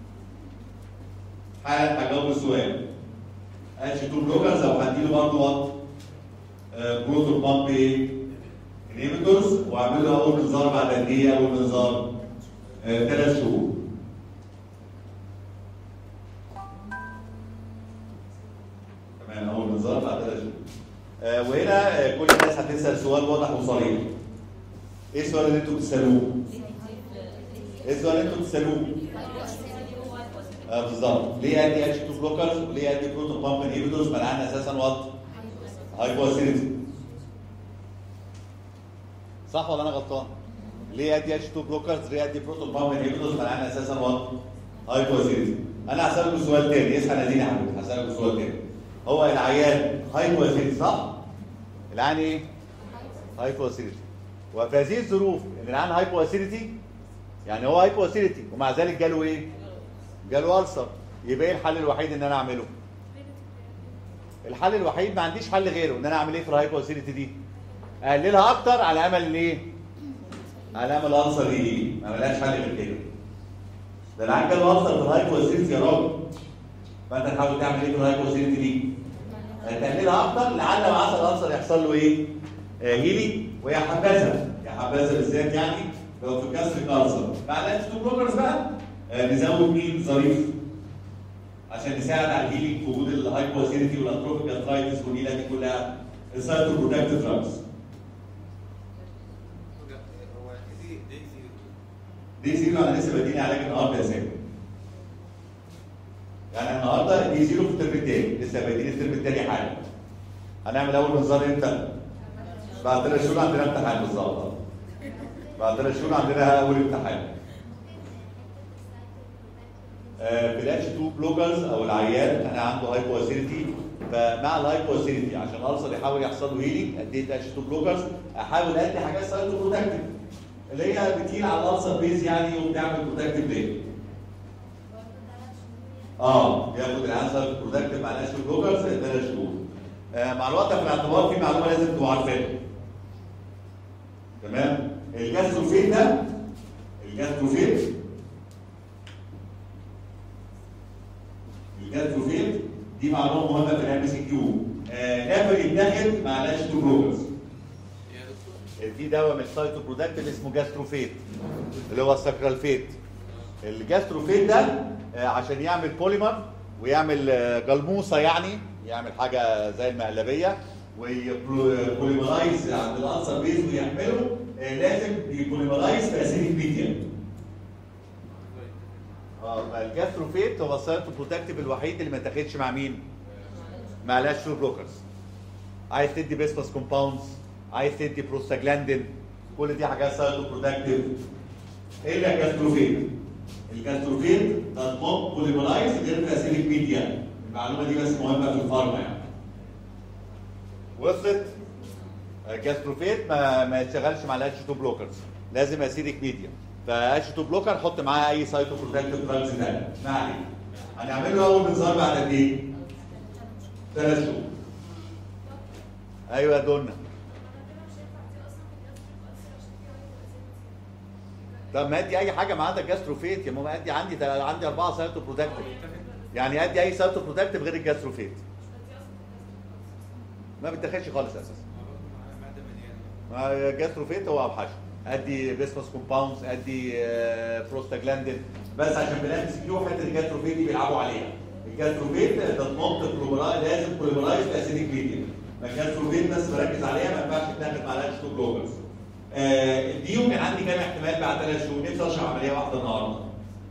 حالا هجاوب السؤال. اشي تو بلوكرز او هديله برضه وات؟ آه بروتون بامب ايه؟ انهبيتورز واعمل له اول منظار بعد قد ايه اول منظار؟ ثلاث شهور. تمام اول منظار بعد ثلاث شهور. آه وهنا آه كل الناس هتسال سؤال واضح وصريح. ايه السؤال اللي انتوا بتسالوه؟ ايه السؤال اللي انتوا بتسالوه؟ آه بالظبط ليه ادي اتش 2 بلوكرز وليه ادي بروتون بامب انهبيتورز منعنا اساسا وات؟ هايبواسيريتي صح ولا انا غلطان؟ ليه ادي اتش 2 بلوكرز ليه ادي بروتون بامب انهبيتورز منعنا اساسا وات؟ هايبواسيريتي انا هسالكم سؤال تاني اصحى ناديني يا حبيبي هسالكم سؤال تاني هو العيان هايبواسيريتي صح؟ العيان ايه؟ هايبواسيريتي وفي هذه الظروف ان العيان هايبواسيريتي يعني هو هايبواسيريتي ومع ذلك جاله ايه؟ جاله ألسر يبقى ايه الحل الوحيد ان انا اعمله؟ الحل الوحيد ما عنديش حل غيره ان انا اعمل ايه في الهايبواسيريتي دي؟ اقللها اكتر على امل ان ايه؟ على امل الألسر دي ما ملهاش حل غير كده ده العيان جاله ألسر في الهايبواسيريتي يا راجل فانت تحاول تعمل ايه في الهايبواسيريتي دي؟ تقللها اكتر لعل ما عسى الألسر يحصل له ايه؟ آه هيلي وهي حبذا يا حبذا بالذات يعني لو في كسر الألسر مع الانتي تو بلوكرز بقى آه نزود مين ظريف عشان نساعد على الهيلينج في وجود الهايبواسيريتي والاتروفيك ارثرايتس والنيله دي كلها السايتو بروتكتيف دراجز هو دي دي زيرو دي زيرو انا لسه بديني علاج النهارده يا سامي يعني النهارده دي زيرو في الترم الثاني لسه بادئين الترم الثاني حالا هنعمل اول منظار امتى؟ بعد ثلاث شهور عندنا امتحان بالظبط بعد ثلاث شهور عندنا اول امتحان آه، فلاش 2 بلوكرز او العيان انا عنده هايبواسيريتي فمع الهايبواسيريتي عشان الالسر يحاول يحصل له هيلينج اديت اتش 2 بلوكرز احاول ادي حاجات سايتو بروتكتيف اللي هي بتيجي على الالسر بيز يعني وبتعمل بروتكتيف ليه اه ياخد العيان سايتو بروتكتيف مع الاتش 2 بلوكرز ثلاث شهور آه، مع الوقت في الاعتبار في معلومه لازم تبقوا عارفينها تمام الجاستروفيت ده الجاستروفيت الجاستروفيت دي معلومه مهمه في الام سي كيو نافر يتاخد مع الاتش 2 بلوكرز يا دكتور في دواء من السايتو برودكتيف اسمه جاستروفيت اللي هو السكرالفيت الجاستروفيت ده آه، عشان يعمل بوليمر ويعمل آه، جلموسه يعني يعمل حاجه زي المقلبيه ويبوليمرايز عند الانسر بيز ويعمله آه، لازم يبوليمرايز في اسيديك ميديا اه فالجاستروفيت هو السايتو بروتكتيف الوحيد اللي ما تاخدش مع مين؟ مع الاشترو بلوكرز عايز تدي بيسبس كومباوندز عايز تدي بروستاجلاندين كل دي حاجات سايتو برودكتيف الا الجاستروفيت الجاستروفيت ده نوت بوليمرايز غير في اسيليك ميديا المعلومه دي بس مهمه في الفارما يعني وصلت الجاستروفيت ما ما يشتغلش مع الاتش 2 بلوكرز لازم اسيدك ميديا فاتش 2 بلوكر حط معاه اي سايتو بروتكتيف دراجز ثانيه ما علينا هنعمل له اول منظار بعد قد ايه؟ ثلاث شهور ايوه يا دونا طب ما ادي اي حاجه ما عندك جاستروفيت يا ماما ادي عندي عندي اربعه سايتو بروتكتيف يعني ادي اي سايتو بروتكتيف غير الجاستروفيت ما بتدخلش خالص اساسا معده مليانه ما جاستروفيت هو اوحش ادي بيسمس كومباوندز ادي آه، بروستاجلاندين بس عشان بنعمل سكيو حته الجاستروفيت دي بيلعبوا عليها الجاستروفيت ده تنط بروبراي لازم بوليمرايز في اسيديك ميديا ما الجاستروفيت بس بركز عليها ما ينفعش تتاخد مع الاتش 2 بلوكرز آه الديو كان عندي كام احتمال بعد ثلاث شهور نفسي اشرح عمليه واحده النهارده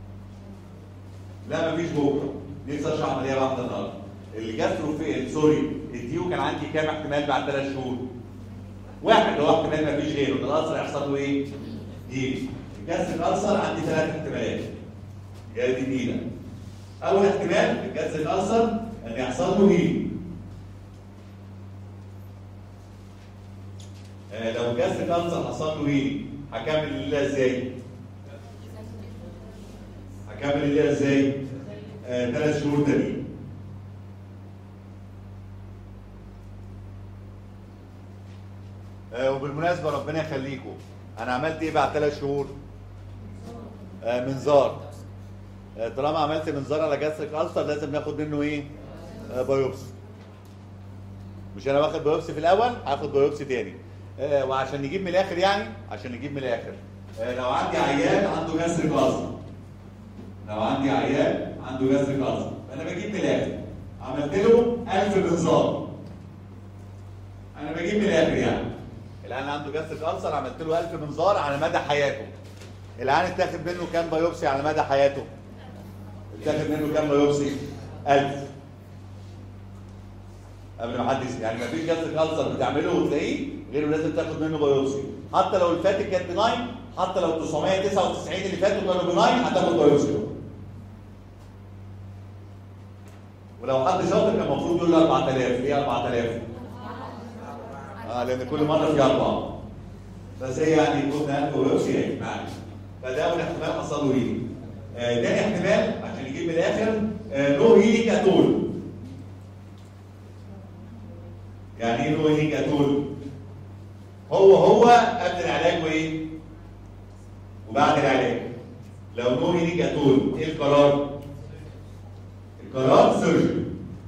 لا مفيش بكره نفسي اشرح عمليه واحده النهارده الجاستروفيت سوري الديو كان عندي كام احتمال بعد ثلاث شهور واحد هو احتمال ما فيش غيره ده الالسر هيحصل له ايه؟ دي الجاز الالسر عندي ثلاث احتمالات هي دي دينا اول احتمال في الجاز الالسر ان يحصل له هيل آه لو جاز الالسر حصل له هيل هكمل الليله ازاي؟ هكمل الليله ازاي؟ آه ثلاث شهور تانيين آه، وبالمناسبه ربنا يخليكم انا عملت ايه بعد ثلاث شهور؟ آه منظار آه طالما عملت منظار على جاستريك ألسر لازم ناخد منه ايه؟ آه بايوبسي مش انا واخد بايوبسي في الاول هاخد بايوبسي تاني آه وعشان نجيب من الاخر يعني عشان نجيب من الاخر آه لو عندي عيان عنده جاستريك ألسر لو عندي عيان عنده جاستريك ألسر انا بجيب من الاخر عملت له 1000 منظار انا بجيب من الاخر يعني العيان عنده جاستريك ألسر عملت له 1000 منظار على مدى حياته العيان اتاخد منه كام بايوبسي على مدى حياته اتاخد منه كام بايوبسي 1000 قبل ما حد يس- يعني ما فيش جاستريك ألسر بتعمله وتلاقيه غير لازم تاخد منه بايوبسي حتى لو الفاتك كانت بناين حتى لو 999 اللي فاتوا كانوا بناين هتاخد بايوبسي ولو حد شاطر كان المفروض يقول له 4000 ليه 4000 اه لان كل مره في اربعه بس هي يعني كنا بايوبسي يعني معلش فده اول احتمال حصل له هيلينج آه تاني احتمال عشان يجيب من الاخر آه نو هيلينج اتول يعني ايه نو هيلينج اتول هو هو قبل العلاج وايه وبعد العلاج لو نو هيلينج اتول ايه القرار القرار سيرجري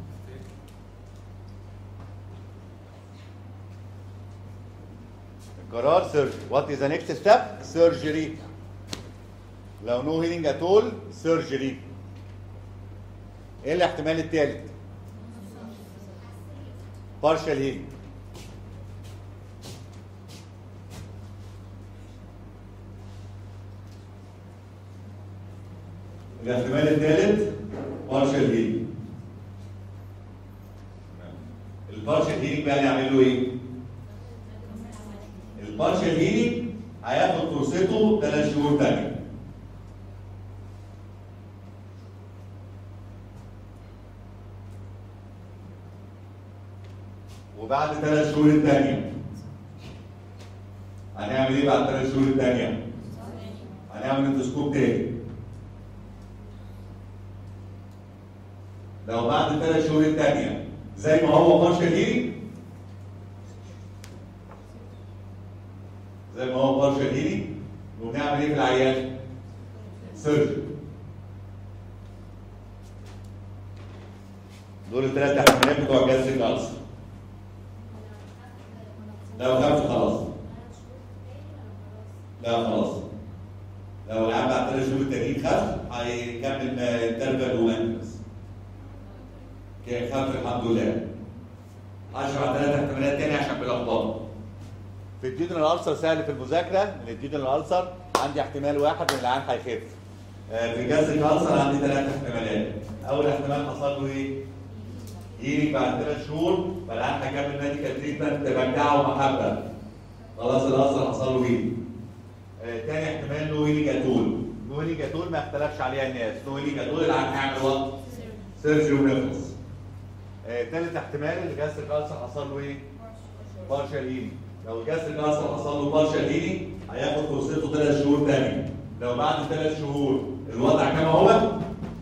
القرار سيرجري وات از ذا نيكست ستيب سيرجري لو نو هيلينج اتول سيرجري ايه الاحتمال الثالث بارشال هيلينج الاحتمال الثالث بارشال هيلينج البارشال هيلينج بقى نعمل له ايه؟ البارشال هيلينج هياخد فرصته ثلاث شهور تانية وبعد ثلاث شهور الثانية هنعمل ايه بعد ثلاث شهور الثانية؟ هنعمل اندوسكوب تاني لو بعد الثلاث شهور الثانية زي ما هو بارشال هيلينج زي ما هو بارشال هيلينج وبنعمل ايه في العيان؟ سيرجري دول الثلاث احتمالات بتوع جهاز الألسر لو خف خلاص لا خلاص لو العيان بعد ثلاث شهور التانيين خف هيكمل انترفال ومانتس كده خف الحمد لله هشرح ثلاث احتمالات تاني عشان بلخبطه في الديودنال الالسر سهل في المذاكره ان الديودنال الالسر عندي احتمال واحد ان العيان هيخف آه، في جهاز الالسر عندي ثلاث احتمالات اول احتمال حصل له ايه؟ يجي بعد ثلاث شهور فالعيان هيكمل ميديكال تريتمنت بمتعه ومحبه خلاص الألسر حصل له هيلينج آه تاني احتمال نو هيلينج اتول نو هيلينج اتول ما اختلفش عليها الناس نو هيلينج اتول العيان هيعمل وات؟ سيرجري ونخلص آه تالت احتمال الجاستريك ألسر حصل له ايه؟ بارشال هيلينج لو الجاستريك ألسر حصل له بارشال هيلينج هياخد فرصته ثلاث شهور تاني لو بعد ثلاث شهور الوضع كما هو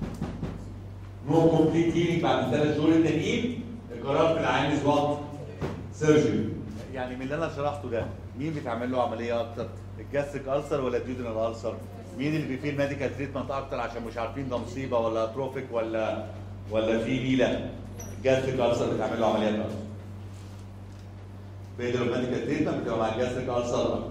نو كومبليت هيلينج بعد الثلاث شهور التانيين القرار في العين از وات؟ سيرجري يعني من اللي انا شرحته ده مين بيتعمل له عمليه اكتر؟ الجاستريك ألسر ولا الديودنال ألسر؟ مين اللي بيفيه الميديكال تريتمنت اكتر عشان مش عارفين ده مصيبه ولا اتروفيك ولا ولا في نيله؟ الجاستريك ألسر بيتعمل له عمليات اكتر. بيدرو الميديكال تريتمنت بتبقى مع الجاستريك ألسر اكتر.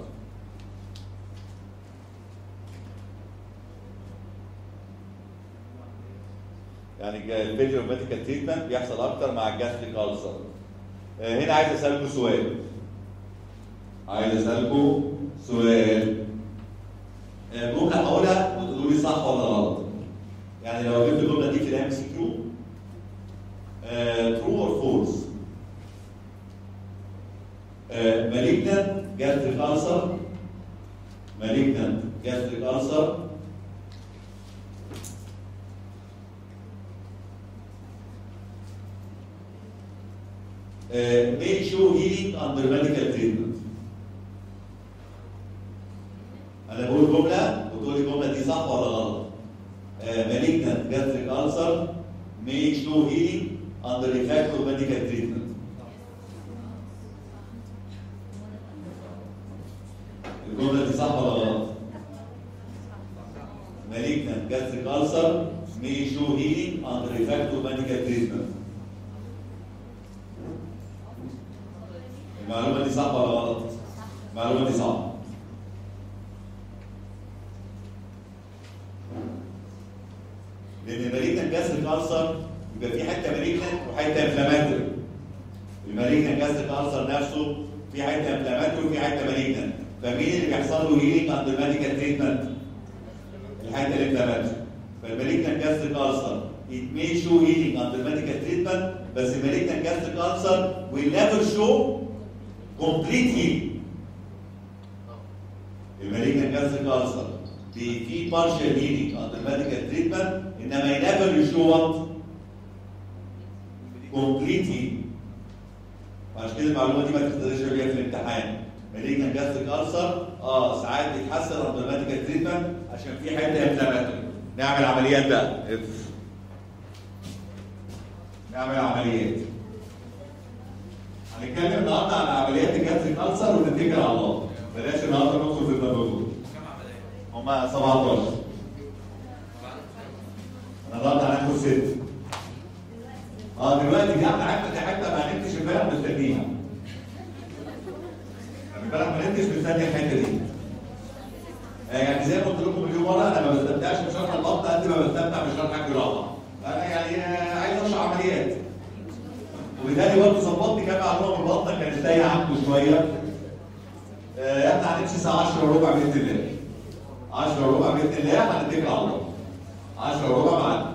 يعني الفيديو ميديكال تريتمنت بيحصل اكتر مع الجاستريك ألسر. آه، هنا عايز اسالكم سؤال. عايز اسالكم سؤال. آه، ممكن اقولها وتقولوا لي صح ولا غلط. يعني لو جبت الجمله دي في الام سي كيو ترو اور فولس malignant gastric ulcer malignant gastric ulcer uh, may show healing under medical treatment. أنا بقول جملة وتقول لي الجملة دي صح ولا غلط. Uh, malignant gastric ulcer may show healing under effective medical treatment. الجملة دي صح ولا غلط؟ malignant gastric ulcer may show healing under effective medical treatment. المعلومة دي صح ولا غلط؟ المعلومة دي صح. لأن المالجنت جاستريك ألسر يبقى في حتة مالجنت وحتة انفلاماتوري. المالجنت جاستريك ألسر نفسه في حتة انفلاماتوري وفي حتة مالجنت. فمين اللي بيحصل له هيلينج عند الميديكال تريتمنت؟ الحته الانفلاماتوري. فالمالجنت جاستريك ألسر it may show healing under medical treatment بس المالجنت جاستريك ألسر will never show complete healing. المالجنت جاستريك ألسر في في partial healing under medical treatment انما never show what complete healing. عشان كده المعلومه دي ما تقدرش بيها في الامتحان. مالجنت جاستريك ألسر اه ساعات بيتحسن under medical treatment عشان في حته انفلاماتوري. نعمل عمليات بقى. اف. نعمل عمليات. هنتكلم النهارده عن عمليات الجاستريك ألسر ونتكل على الله. بلاش النهارده ندخل في التدرج. كم عملية؟ هما 17 النهارده هناخد ست اه دلوقتي دي احنا حته دي حته ما هنكتش امبارح مستنيها امبارح ما نكتش مستني الحته دي آه يعني زي ما قلت لكم مليون مره انا ما بستمتعش بشرح البطن قد ما بستمتع بشرح الجراحه انا يعني آه، عايز اشرح عمليات وبالتالي برضه ظبطني كام معلومه من البطن كانت تايهه عنده شويه آه، احنا هنمشي الساعه 10 وربع باذن الله 10 وربع باذن الله هنتكل على الله 10 وربع معانا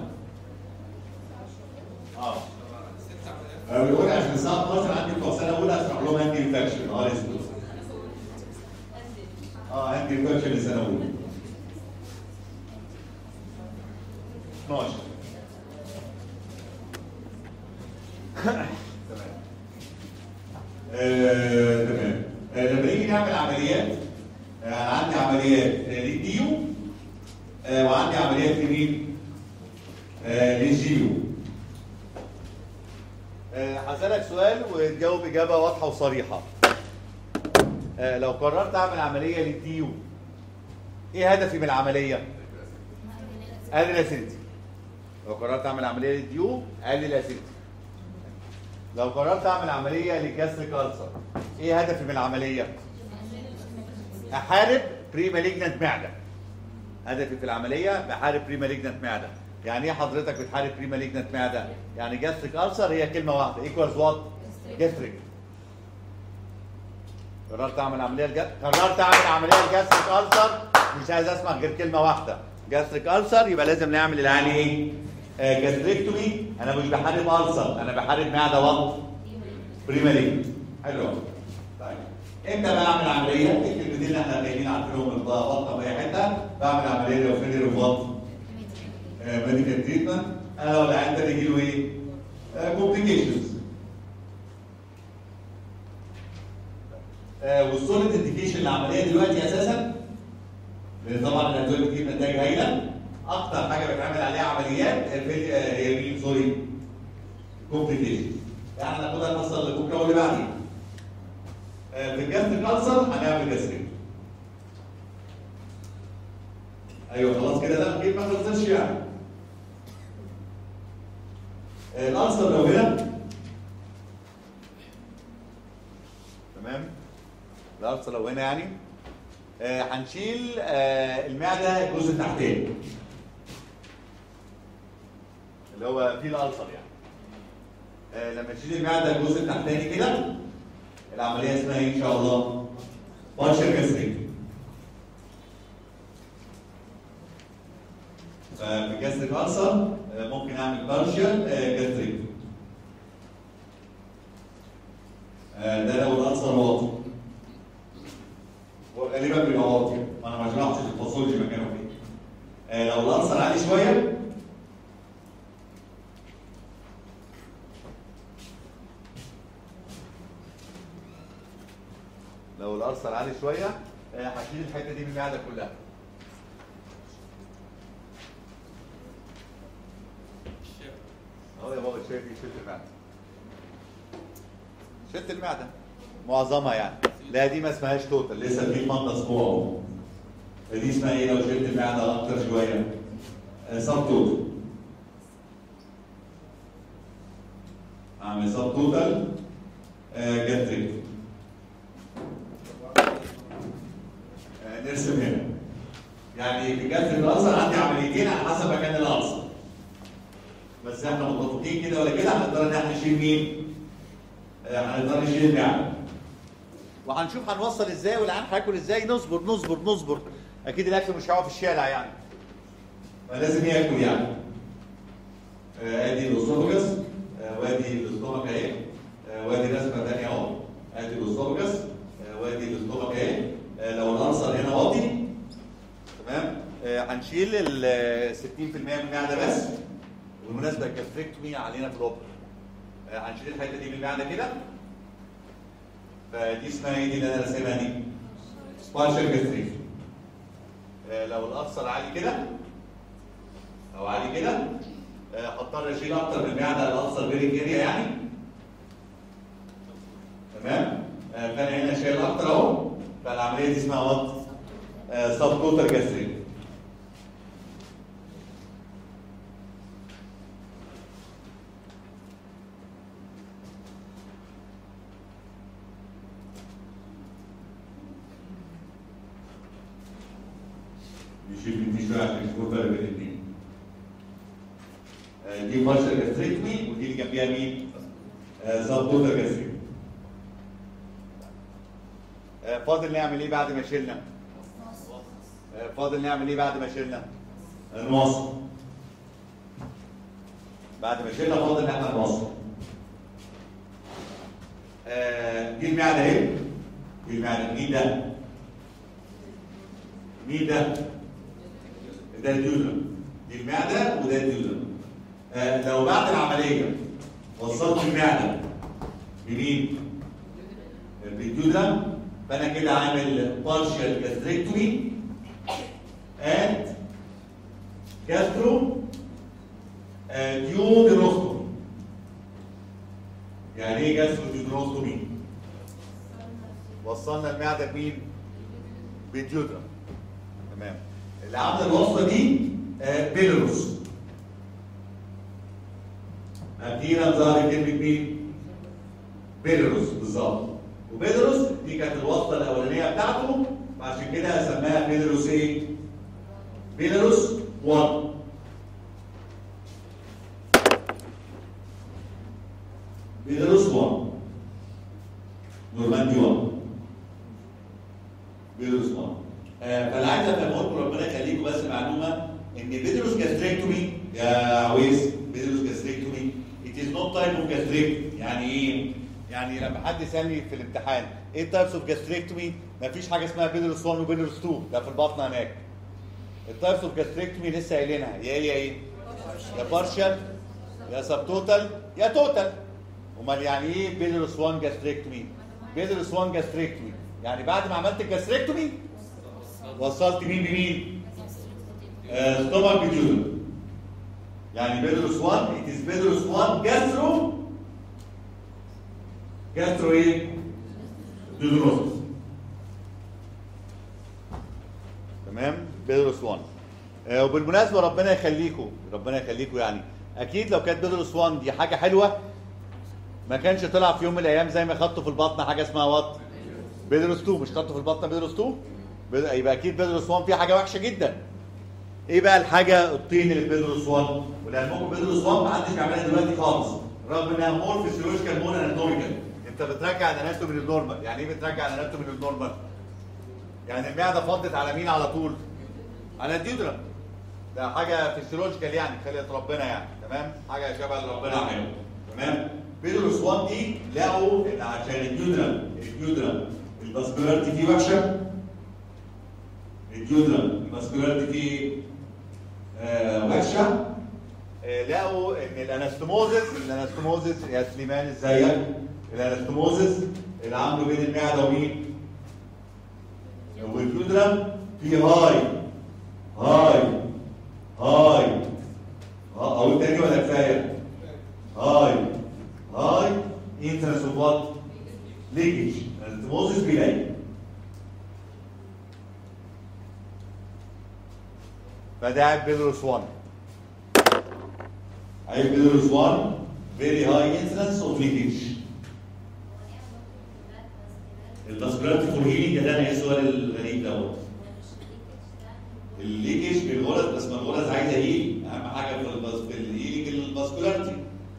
اه ست عمليات انا بقول عشان الساعه 12 عندي بتوع سنه اولى اشرح لهم هاند انفكشن اه اسود اه هاند انفكشن السنه الاولى 12 تمام آه، تمام آه، لما نيجي نعمل عمليات آه، انا عندي عمليات آه، للديو آه، وعندي عمليات لمين؟ آه، للجيو آه، هسألك سؤال وتجاوب إجابة واضحة وصريحة. آه، لو قررت أعمل عملية للديو إيه هدفي من العملية؟ أقلل أسيدتي. لو قررت أعمل عملية للديو أقلل أسيدتي. لو قررت أعمل عملية لكسر كالسر إيه هدفي من العملية؟ أحارب بري مالجنت معدة. هدفي في العملية بحارب بري مالجنت معدة. يعني ايه حضرتك بتحارب بري مالجنت معدة؟ يعني جاستريك ألسر هي كلمة واحدة ايكوالز وات؟ جاستريك. قررت اعمل عملية الج... قررت اعمل عملية الجاستريك ألسر مش عايز اسمع غير كلمة واحدة. جاستريك ألسر يبقى لازم نعمل العين ايه؟ آه جاستريكتومي انا مش بحارب ألسر انا بحارب معدة وات؟ بري مالجنت. حلو أوي. طيب امتى بعمل عمليه؟ الكلمتين اللي احنا جايين عارفينهم من بطنه في اي حته بعمل عمليه لو فيلير اوف ميديكال تريتمنت انا لو العيان ده يجي له ايه؟ كومبليكيشنز والسوليد انديكيشن العمليه دلوقتي اساسا لان طبعا الادويه بتجيب نتائج هايله اكتر حاجه بيتعمل عليها عمليات الفيل- آه، هي مين سوري كومبليكيشن يعني هناخدها الحصه اللي بكره واللي بعديها آه، في الجاستريك ألسر هنعمل جاستريك ايوه خلاص كده ده اكيد ما خلصش يعني آه، الألسر لو هنا تمام الألسر لو هنا يعني آه، هنشيل آه، المعده الجزء التحتاني اللي هو فيه الألسر يعني آه، لما تشيل المعده الجزء التحتاني كده العمليه اسمها ايه ان شاء الله؟ بارشل جاستريك ففي جاستريك ألسر آه، ممكن اعمل بارشل جاستريك آه، ده لو الألسر واطي وغالبا بيبقى واطي انا ما شرحتش الباثولوجي مكانه فين آه، لو الألسر عالي شويه لو الألسر عالي شويه آه، هشيل الحته دي من المعده كلها اهو يا بابا شايف ايه شلت المعده شلت المعده معظمها يعني لا دي ما اسمهاش توتال لسه في فندس فوق اهو فدي اسمها ايه لو شلت المعده اكتر شويه سب توتال اعمل سب توتال جاتريك نرسم هنا يعني في جاتريك الالسر عندي عمليتين على حسب مكان الالسر بس احنا متفقين كده ولا كده هنقدر ان احنا نشيل مين؟ آه، هنقدر نشيل المعده وهنشوف هنوصل ازاي والعيان هياكل ازاي نصبر نصبر نصبر اكيد الاكل مش هيقع في الشارع يعني فلازم ياكل يعني آه، ادي الاسوفجس آه، وادي الاستومك اهي آه، وادي رسمه ثانيه اهو ادي الاسوفجس آه، وادي الاستومك اهي آه، لو الانصر هنا واطي تمام آه، هنشيل ال 60% من المعده بس بالمناسبه الجاستريكتومي علينا في الاوبرا آه، هنشيل الحته دي من المعده كده فدي اسمها ايه دي اللي انا راسمها دي؟ سبارشال جاستريك لو الألسر عالي كده او عالي كده آه، هضطر اشيل اكتر من المعده الألسر بيرنج اريا يعني تمام آه، فانا هنا شايل اكتر اهو فالعمليه دي اسمها وات سب توتال جاستريك نشيل من دي شويه عشان نشوف الفرق بين الاثنين. آه، دي بارشل جاستريكتومي ودي اللي جنبيها مين؟ سب توتال جاستريك. آه، فاضل نعمل ايه بعد ما شلنا؟ آه، فاضل نعمل ايه بعد ما شلنا؟ نوصل. بعد ما شلنا فاضل ان احنا نوصل. آه، دي المعده اهي. دي المعده مين ده؟ مين ده؟ ده الديودرم دي المعده وده الديودرم آه لو بعد العمليه وصلت المعده بمين؟ بالديودرم فانا كده عامل بارشال جاستريكتومي اند جاسترو ديودروستومي يعني ايه جاسترو ديودروستومي؟ وصلنا المعده بمين؟ بالديودرم تمام اللي عامله الوصفه دي آه، بيلاروس اخيرا ظهر كلمه مين؟ بيلاروس بالظبط وبيلاروس دي كانت الوصفه الاولانيه بتاعته فعشان كده سماها بيلاروس ايه؟ بيلاروس 1 بيلاروس 1 نورماندي 1 بيلاروس 1 آه، فاللي عايز افهمه لكم ربنا يخليكم بس معلومه ان بيدروس جاستريكتومي يا عويس بيدروس جاستريكتومي it is not type of gastrectomy يعني ايه؟ يعني لما حد يسالني في الامتحان ايه التايبس اوف جاستريكتومي مفيش حاجه اسمها بيدرس 1 وبيدرس 2 ده في البطن هناك التايبس اوف جاستريكتومي لسه قايلينها يا هي ايه يا بارشال يا سب توتال يا توتال امال يعني ايه بيدرس 1 جاستريكتومي بيدرس 1 جاستريكتومي يعني بعد ما عملت الجاستريكتومي وصلت مين بمين ستومك بجودر يعني بيدرس 1 it is بيدرس 1 جاسترو جاسترو ايه ديدروسس تمام بيدرس 1 آه وبالمناسبه ربنا يخليكم ربنا يخليكم يعني اكيد لو كانت بيدرس 1 دي حاجه حلوه ما كانش طلع في يوم من الايام زي ما خدته في البطن حاجه اسمها وات بيدرس 2 مش خدته في البطن بيدرس 2 بيد- يبقى اكيد بيدرس 1 فيه حاجه وحشه جدا ايه بقى الحاجه الطين اللي في بيدرس 1 ولعلمكم بيدرس 1 ما حدش بيعملها دلوقتي خالص رغم انها مور فيسيولوجيكال مور اناتوميكال انت بترجع الاناتومي للنورمال يعني ايه بترجع الاناتومي للنورمال يعني المعده فضت على مين على طول على الديودرم ده حاجه فيسيولوجيكال يعني خلقه ربنا يعني تمام حاجه شبه اللي ربنا عمله تمام بيدرس 1 دي لقوا ان عشان الديودرم الديودرم الفاسكولاريتي فيه وحشه الديودرم الفاسكولاريتي فيه آه وحشه آه لقوا ان الانستموزس الانستموزس يا سليمان ازيك الانستموزس اللي عامله بين المعده ومين والديودرم فيه هاي هاي هاي ها- اقول تاني ولا كفايه هاي هاي انترنس اوف وات ليكج الانستموزس بيلاقي فده عيب بيدروس 1 عيب بيدروس 1 very high incidence of leakage الفاسكولاريتي فور هيلينج ده انا ايه السؤال الغريب دوت الليكج بالغرز بس ما الغرز عايزه هيل اهم حاجه في الباس- في الهيلينج الفاسكولاريتي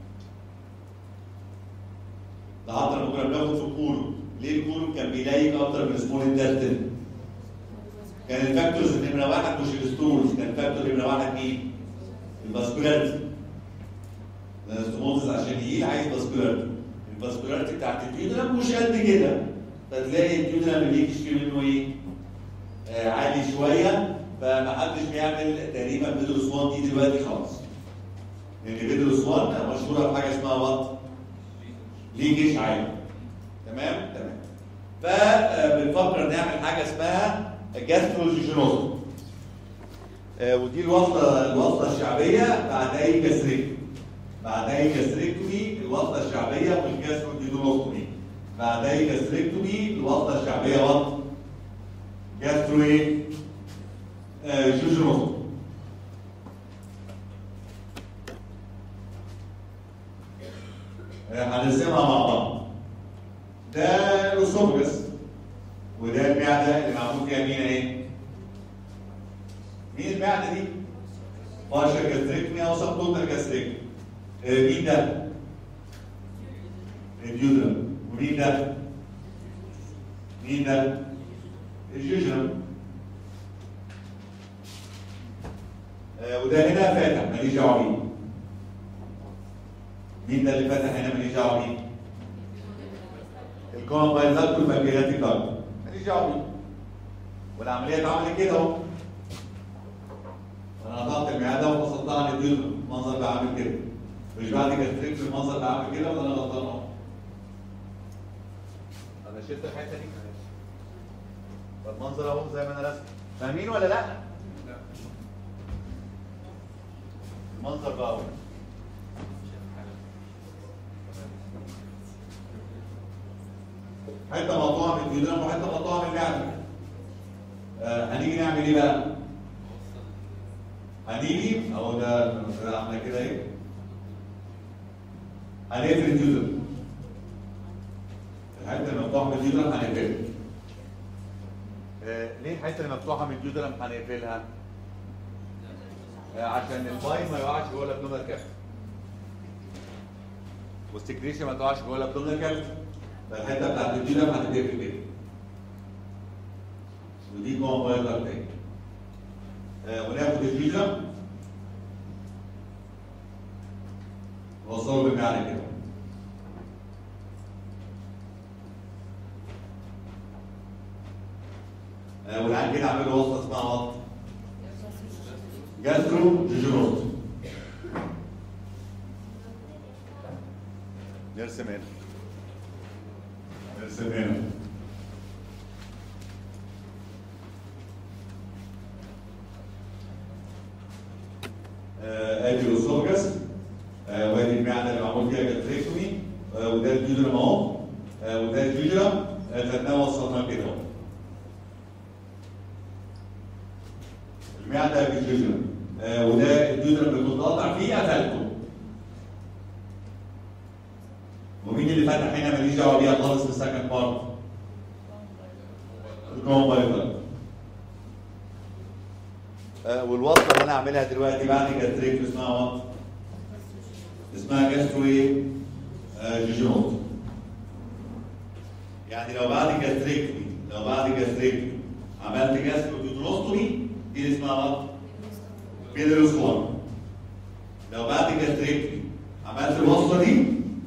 ده حتى لما كنا بناخد في الكولو ليه الكولو كان بيلايك اكتر من سمول انتستين كان الفاكتورز نمره واحد مش الستولز كان فاكتور نمره واحد مين؟ الفاسكولاريتي الاستموزس عشان يهيل عايز فاسكولاريتي الفاسكولاريتي بتاعت الديودرم مش قد كده فتلاقي الديودرم اللي يكشف منه ايه؟ آه عالي شويه فمحدش بيعمل تقريبا بيدروس 1 دي دلوقتي خالص لان بيدروس 1 مشهوره بحاجه اسمها وات ليكج عالي تمام تمام فبنفكر نعمل حاجه اسمها جاستروجينوز ودي الوصله الوصله الشعبيه بعد اي جاستريك بعد اي جاستريكتومي الوصله الشعبيه مش جاستروديدونوستومي بعد اي جاستريكتومي الوصله الشعبيه وات جاسترو ايه آه، جوجينوستومي آه، هنرسمها مع بعض ده الاسوفجس وده المعده اللي معمول فيها مين ايه؟ مين المعده دي؟ بارشا جاستريكتومي او سب توتال جاستريكتومي آه، مين ده؟ الديودرم ومين ده؟ مين ده؟ الجوجرم آه، وده هنا فاتح ماليش دعوه بيه مين ده اللي فاتح هنا ماليش دعوه بيه؟ الكومبايلات والبنكرياتيك دارت ماليش دعوه بيه والعمليه اتعملت كده اهو انا قطعت المعده وفصلتها عن الديودرم المنظر ده عامل كده مش بعد جاستريك المنظر ده عامل كده ولا انا غلطان اهو انا شلت الحته دي فالمنظر اهو زي ما انا رسم فاهمين ولا لا؟ المنظر بقى اهو حته مقطوعه من الجدران وحته مقطوعه من المعده آه هنيجي نعمل ايه بقى؟ هنيجي اهو ده ده عامله كده ايه؟ هنقفل الجدران الحته اللي مفتوحه من الجدران هنقفلها آه ليه الحته اللي مفتوحه من الجدران هنقفلها؟ آه عشان الباي ما يقعش جوه الابدومينال كافيتي والسكريشن ما تقعش جوه الابدومينال كافيتي فالحته بتاعت الجدران هتتقفل كده ودي جوه بايل تاني آه وناخد الجدران نوصله بالمعنى كده آه، والعين كده اعمل له وصله اسمها وات جاسترو جوجينوز نرسم هنا نرسم هنا آه، ادي الاسوفجس آه، وادي المعده اللي معمول فيها جاتريكتومي آه، وده الجدرم اهو آه، وده الجدرم آه، خدناه وصلناه كده اهو المعده بالجدرم آه، وده الجدرم اللي كنت قاطع فيه قفلته ومين اللي فتح هنا ماليش دعوه بيها خالص في السكند بارت الكومبايلر آه، والوصله اللي انا هعملها دلوقتي بعد جاستريك اسمها وات اسمها جاسترو ايه؟ آه، جوجينوت يعني لو بعد جاستريكتومي لو بعد جاستريكتومي عملت جاسترو جوجينوستومي دي اسمها وات؟ بيدروس 1 لو بعد جاستريكتومي عملت الوصله دي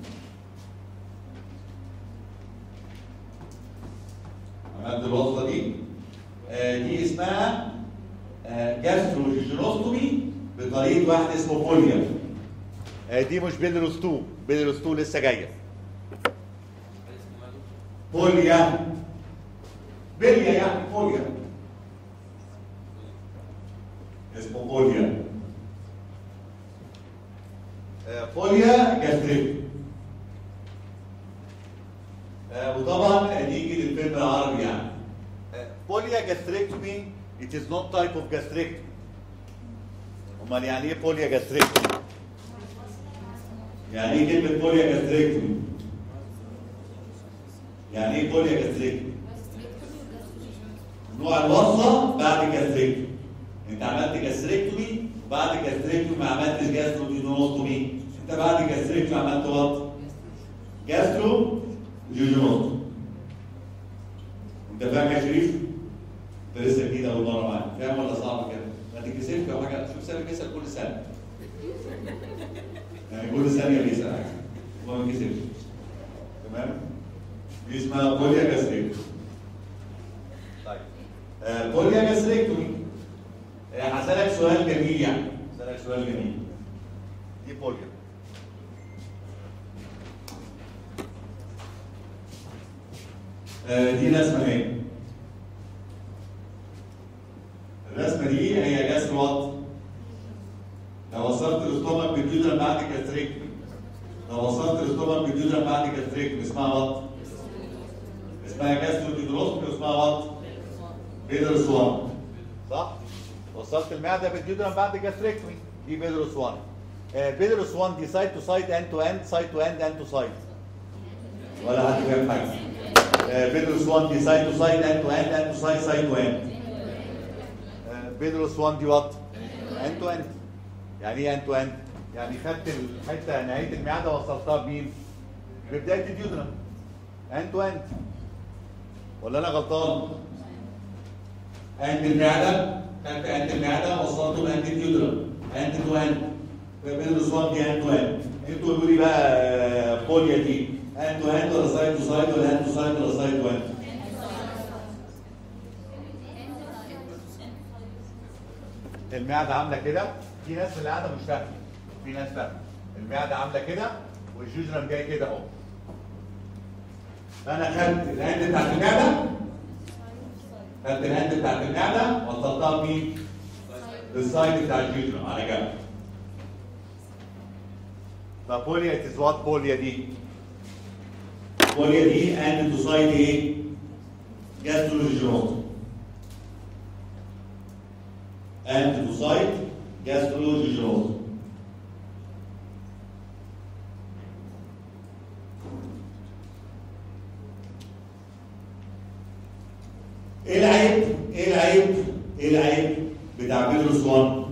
عملت الوصله دي آه، دي اسمها آه، جاستروجينوستومي بطريقه واحد اسمه بوليا آه، دي مش بيلروس 2 بيلروس 2 لسه جايه بوليا بليا يعني بوليا اسمه بوليا آه، بوليا جاستريك آه، وطبعا نيجي للفيلم العربي يعني بوليا جاستريكتومي it is not type of gastrectomy امال يعني ايه بوليا جاستريكتومي يعني ايه كلمه بوليا جاستريكتومي يعني ايه بوليا جاستريكتومي نوع الوصله بعد جاستريكتومي انت عملت جاستريكتومي وبعد جاستريكتومي ما عملتش جاستروجينوستومي انت بعد جاستريكتومي عملت وات جاسترو جوجينوستومي انت فاهم يا شريف؟ انت لسه جديد اول مره معايا فاهم ولا صعب كده؟ ما تتكسفش او حاجه شوف سامي بيسال كل سنه يعني كل ثانيه بيسال حاجه هو ما بيتكسفش تمام؟ دي اسمها بوليا جاستريكتومي طيب آه بوليا جاستريكتومي آه، هسألك سؤال جميل يعني هسألك سؤال جميل دي بوليا آه، دي رسمة اهي الرسمة دي هي جاس وات لو وصلت الاستومك بالجدران بعد كاستريكتومي لو وصلت الاستومك بالجدران بعد كاستريكتومي اسمها وات اسمها جاستروجيدروستومي واسمها وات بيدرس 1 صح؟ وصلت المعده بالجدران بعد جاستريكتومي دي بيدرس 1 آه، بيدرس 1 دي سايد تو سايد اند تو اند سايد تو اند اند تو سايد ولا حد فاهم حاجه آه، بيدرس 1 دي سايد تو سايد اند تو اند اند تو سايد سايد تو اند بيدرس 1 دي وات اند تو اند يعني ايه اند تو اند يعني خدت الحته نهايه المعده وصلتها بمين ببدايه الديودرم اند تو اند ولا انا غلطان اند المعده خدت اند المعده وصلته لاند الديودرم اند تو اند بيدرس 1 دي اند تو اند انتوا قولوا لي بقى آه، بوليا دي اند تو اند ولا سايد تو سايد ولا اند تو سايد ولا سايد تو اند المعده عامله كده في ناس في القعده مش فاهمه في ناس فاهمه المعده عامله كده والجوجرم جاي كده اهو فانا خدت الهند بتاعت المعده خدت الهند بتاعت المعده وصلتها بمين؟ للسايد بتاع الجوجرم على جنب فبوليا اتز وات بوليا دي بوليا دي اند تو سايد ايه؟ جاستروجينوت and to site gastrologist. ايه العيب؟ ايه العيب؟ ايه العيب بتاع بيدروس 1؟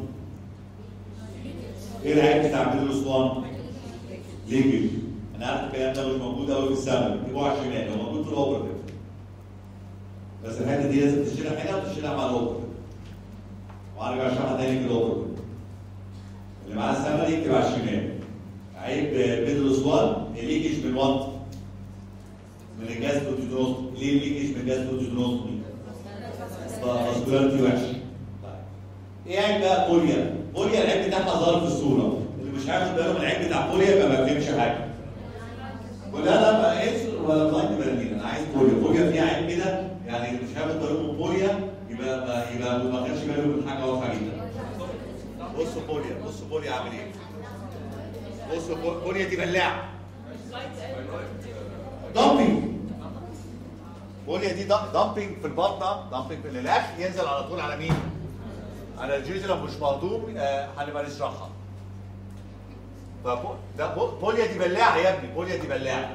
ايه العيب بتاع بيدروس 1؟ ليكج انا عارف الكلام ده مش موجود قوي في السمك جيبوه على الشمال هو موجود في الاوبرتيف بس الحته دي لازم تشيلها هنا وتشيلها مع الاوبرتيف وهرجع اشرحها تاني في الاوبر اللي معاه السما دي يكتب على الشمال عيب بيدروس 1 الليكج من 1 من الجاز بروتينوس ليه الليكج من الجاز بروتينوس فاسكولاريتي وحش طيب ايه عيب بقى بوليا؟ بوليا العيب بتاعها ظاهر في الصوره اللي مش هياخد باله من العيب بتاع بوليا يبقى ما فهمش حاجه ولا لا ما ايش ولا بلايند بلدين انا عايز بوليا بوليا فيها عيب كده يعني اللي مش هياخد باله من بوليا يبقى ما يبقى ما خدش باله من حاجه واضحه جدا بصوا بوليا بصوا بوليا عامل ايه بصوا بول- بوليا دي بلاعه دامبينج بوليا دي دامبينج في البطنه دامبينج في الاكل ينزل على طول على مين؟ على الجيزرة مش مهضوم آه، هنبقى نشرحها فبو- ده بو- بوليا دي بلاعه يا ابني بوليا دي بلاعه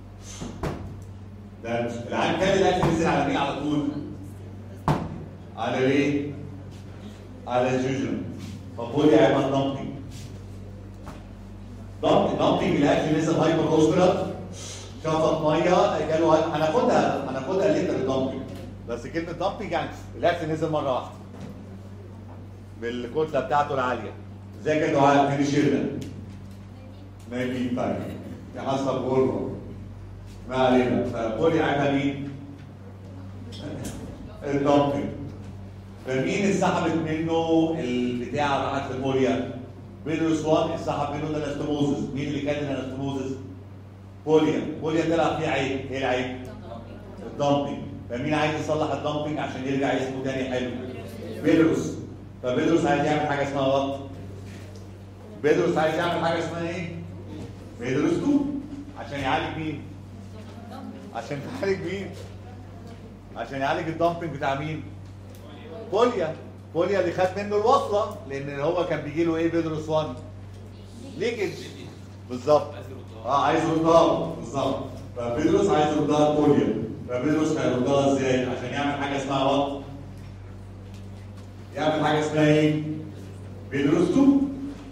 ده العيان كان الاكل نزل على مين على طول؟ على ايه؟ على الجيزرة فبوليا هيبقى دامبينج دامبينج دامبينج الاكل نزل هايبر اوسبرال شفط ميه جاله هناخدها هناخدها ليتر الدامبينج بس كلمه دامبينج يعني الاكل نزل مره واحده بالكتله بتاعته العاليه زي كده دعاء فين الشرده نايمين طيب حسب غربه ما علينا فبولي عيبها مين؟ الدامبينج فمين اللي سحبت منه البتاع راحت لبوليا؟ بيدروس 1 انسحب منه الانستموزس مين اللي كان الانستموزس؟ بوليا بوليا طلع فيه عيب ايه العيب؟ الدامبينج فمين عايز يصلح الدامبينج عشان يرجع اسمه تاني حلو؟ بيدروس فبيدروس عايز يعمل حاجه اسمها وات؟ بيدروس عايز يعمل حاجه اسمها ايه؟ بيدروس 2 عشان يعالج مين؟ عشان يعالج مين؟ عشان يعالج الدامبينج بتاع مين؟ بوليا بوليا اللي خد منه الوصله لان هو كان بيجي له ايه بيدروس 1 ليكج بالظبط اه عايز يردها بالظبط فبيدروس عايز يردها بوليا فبيدروس هيردها ازاي عشان يعمل حاجه اسمها وات يعمل حاجه اسمها ايه بيدروس 2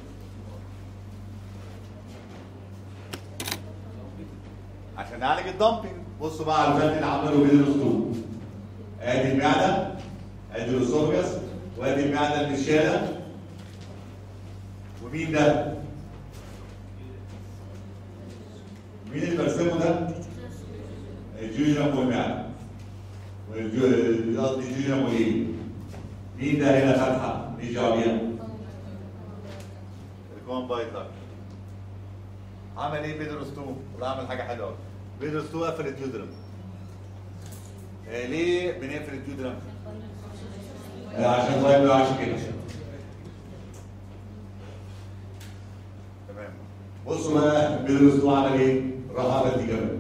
عشان نعالج الدامبينج بصوا بقى على الفن اللي عمله بيدروس 2 ادي المعده ادي الاسوفجس وادي المعده المشاله ومين ده؟ مين اللي برسمه ده؟ الجوجرام والمعده والجو- قصدي الجوجرام والايه؟ مين ده هنا فتحه؟ مش دعوه بيها الكوان بايتر عمل ايه بيدروس 2 ولا عمل حاجه حلوه بيدروس 2 قفل الجدرم آه ليه بنقفل الجدرم؟ آه عشان طيب ما يقعش كده تمام بصوا بقى بيدروس 2 عمل ايه؟ راح عمل دي كمان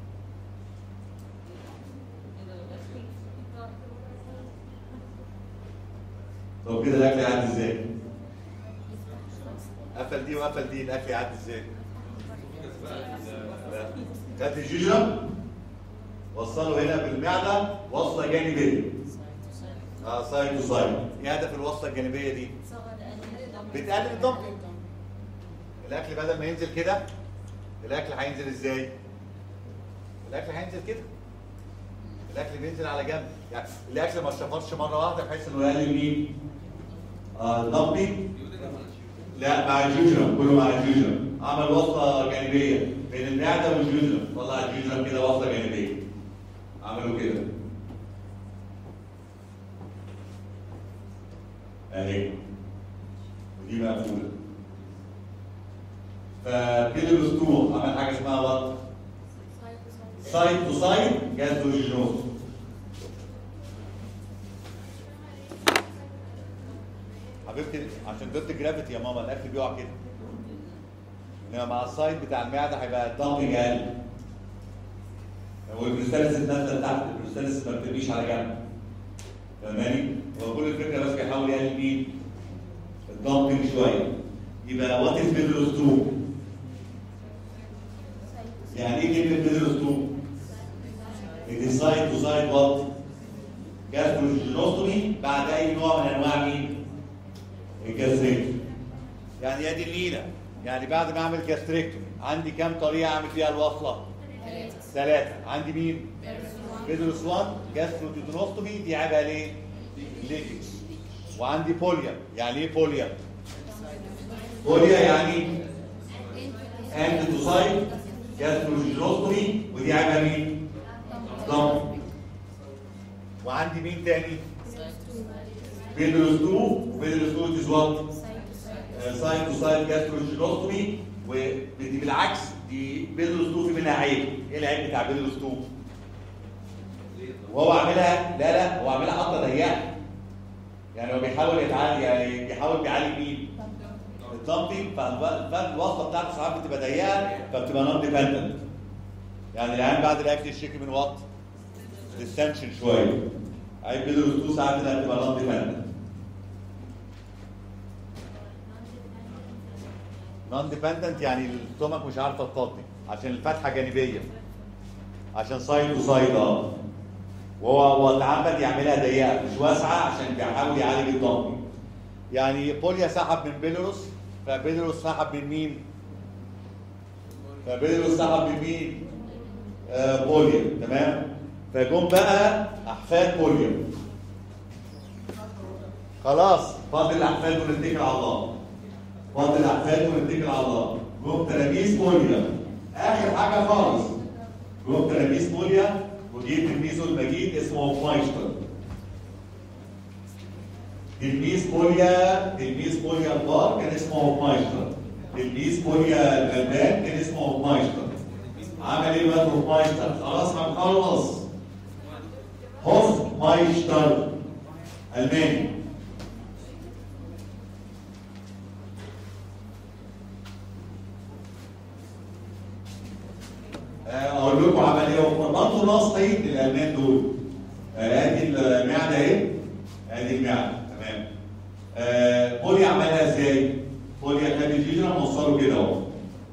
طب كده الاكل يعدي ازاي؟ قفل دي وقفل دي الاكل يعدي ازاي؟ لا. خد الجيجرة وصله هنا بالمعدة وصلة جانبية اه سايد تو سايد ايه هدف الوصلة الجانبية دي؟ بتقلل الدمبنج الاكل بدل ما ينزل كده الاكل هينزل ازاي؟ الاكل هينزل كده الاكل بينزل على جنب يعني الاكل ما اتشفرش مره واحده بحيث انه يقلل مين؟ اه الدمبنج لا مع الجوجرم كله مع الجوجرم عمل وصله جانبيه بين المعده والجوجرم طلع الجوجرم كده وصله جانبيه عملوا كده اهي ودي مقفوله فكده الاسطوع عمل حاجه اسمها وات سايد تو سايد جاستروجينوز حبيبتي عشان ضد الجرافيتي يا ماما الاكل بيقع كده انما مع السايد بتاع المعده هيبقى الدمبنج اقل والبروستالس نازله تحت البروستالس ما بترميش على جنب فاهماني؟ هو كل الفكره بس بيحاول يقلل مين؟ الدمبنج شويه يبقى وات از بيدروس 2 يعني ايه كلمه بيدروس 2 It is side to side what? جاستروجينوستومي بعد اي نوع من انواع مين؟ الجاستريكتومي. يعني ادي النيله يعني بعد ما اعمل جاستريكتومي عندي كام طريقه اعمل فيها الوصله؟ ثلاثه عندي مين؟ بيدروس 1 جاستروجينوستومي دي عيبها ليه؟ ليكج وعندي بوليا يعني ايه بوليا؟ بوليا يعني اند تو سايد جاستروجينوستومي ودي عيبها مين؟ ضم وعندي مين تاني؟ بيدروس 2 بيدروس 2 is what سايد تو سايد جاستروجينوستومي ودي بالعكس دي بيدروس 2 في منها عيب ايه العيب بتاع بيدروس 2 وهو عاملها لا لا هو عاملها حاطه ضيقه يعني هو بيحاول يتعالج يعني بيحاول بيعالج مين الدمبنج فالوصله بتاعته ساعات بتبقى ضيقه فبتبقى نون ديبندنت يعني العيان بعد الاكل يشتكي من وات ديستنشن شويه عيب بيدروس 2 ساعات كده بتبقى نون ديبندنت نون ديبندنت يعني الستومك مش عارفه تفضي عشان الفتحه جانبيه عشان سايد وسايد اه وهو هو اتعمد يعملها ضيقه مش واسعه عشان بيحاول يعالج الضغط يعني بوليا سحب من بيلاروس فبيلاروس سحب من مين؟ فبيلاروس سحب من مين؟ آه بوليا تمام؟ فجم بقى احفاد بوليا خلاص فاضل الاحفاد ونتكل على الله فاضل الاحفاد ونتكل على الله جم تلاميذ بوليا اخر حاجه خالص جم تلاميذ بوليا ودي تلميذه المجيد اسمه مايشتر تلميذ بوليا تلميذ بوليا البار كان اسمه مايشتر تلميذ بوليا الغلبان كان اسمه مايشتر عمل ايه بقى مايشتر خلاص هنخلص هوف مايشتر الماني اقول لكم عمل ايه هو برضه ناصحين الالمان دول آه، ادي المعده اهي ادي المعده تمام آه، بوليا عملها ازاي؟ بوليا خد الجيجرا موصله كده اهو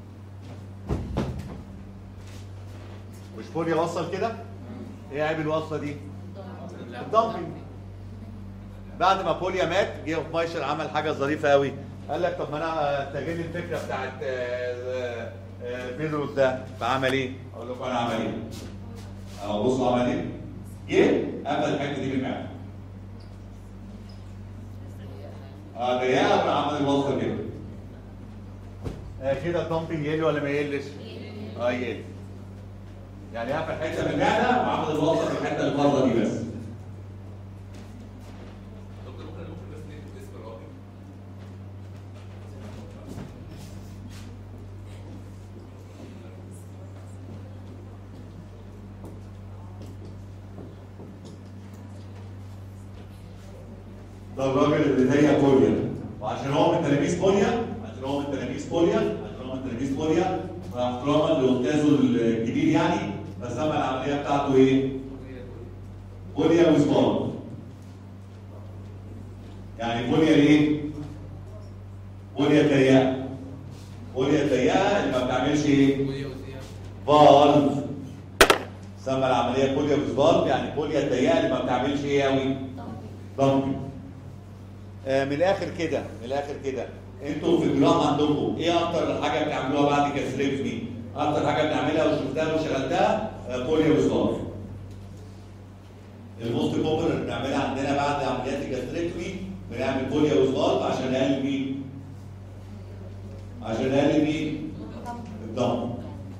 مش بوليا وصل كده؟ ايه عيب الوصله دي؟ الدمبنج بعد ما بوليا مات جه مايشر عمل حاجه ظريفه قوي قال لك طب ما انا استغل الفكره بتاعت آه، آه، بيدروس ده فعمل ايه؟ اقول لكم انا عمل ايه؟ اهو بصوا عمل ايه؟ جه قفل الحته دي بالمعده اه ضيقها وراح عمل الوصله كده آه كده الدمبنج يقل ولا ما يقلش؟ اه يقل يعني قفل حته من المعده وعمل الوصله في الحته اللي بره دي بس دكتور ممكن ممكن بس نكتب اسم الراجل ده الراجل اللي ضيق بوليا وعشان هو من تلاميذ بوليا عشان هو من تلاميذ بوليا عشان هو من تلاميذ بوليا فاحتراما لاستاذه الكبير يعني فسمى العمليه بتاعته ايه؟ بوليا وسبار يعني بوليا ايه؟ بوليا ضيقه بوليا ضيقه اللي ما بتعملش ايه؟ ودي وزيها فالف سمى العمليه بوليا فالف يعني بوليا الضيقه اللي ما بتعملش ايه قوي؟ ضمبي آه من الاخر كده من الاخر كده انتوا في الجراحه عندكم ايه اكتر حاجه بتعملوها بعد كاسليفني؟ اكتر حاجه بنعملها وشفتها وشغلتها آه بوليا وسلاف الموست كومن اللي بنعملها عندنا بعد عمليات الجاستريكتومي بنعمل بوليا وسلاف عشان نقلل مين؟ عشان نقلل مين؟ الضم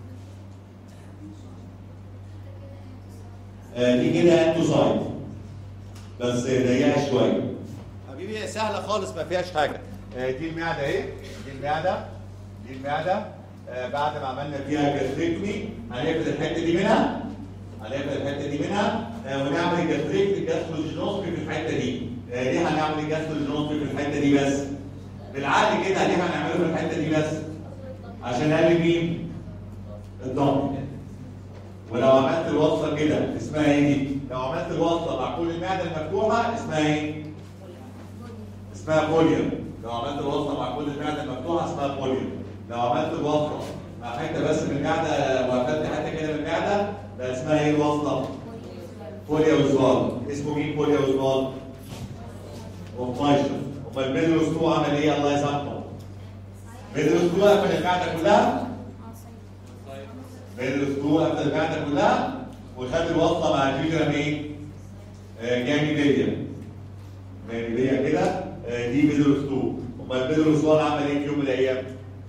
آه دي كده انتوسايد بس ضيقه شويه حبيبي هي سهله خالص ما فيهاش حاجه آه دي المعده اهي دي المعده دي المعده آه بعد ما عملنا فيها جاستريكتومي هنقفل الحته دي منها هنقفل الحته دي منها آه ونعمل الجاستريك الجاستروجينوسكي في الحته دي آه ليه هنعمل الجاستروجينوسكي في الحته دي بس بالعقل كده ليه هنعمله في الحته دي بس عشان نقلل مين الضغط ولو عملت الوصله كده اسمها ايه دي لو عملت الوصله مع كل المعده المفتوحه اسمها ايه اسمها بوليا لو عملت الوصله مع كل المعده المفتوحه اسمها بوليا لو عملت الوصله مع حته بس من المعده وقفلت حته كده من المعده ده اسمها ايه الوصله بوليا وزوال اسمه مين بوليا وزوال وفايشر امال بيدروس 2 عمل ايه الله يسامحه بيدروس 2 قفل المعده كلها بيدروس 2 قفل المعده كلها وخد الوصله مع الفيجرام ايه آه، جانبيه جانبيه كده آه، دي بيدروس 2 امال بيدروس 1 عمل ايه في يوم من الايام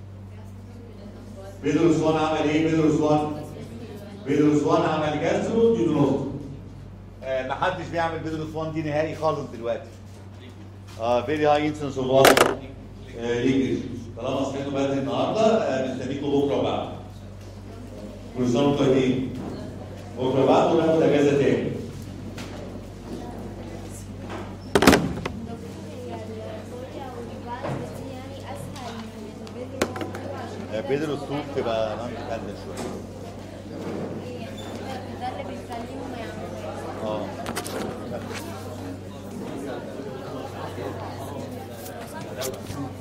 بيدروس 1 عمل ايه بيدروس 1 بيدروس 1 عمل جاسترو ديدروستو آه ما حدش بيعمل بيدروس 1 دي نهائي خالص دلوقتي اه فيري هاي انسنس اوف واتر ليكج طالما صحيتوا بدري النهارده آه مستنيكم بكره وبعد كل سنه وانتم طيبين بكره بعد وناخد اجازه تاني آه، بيدروس 2 بتبقى نون ديبندنت شويه ده اللي بيخليهم يعملوا اه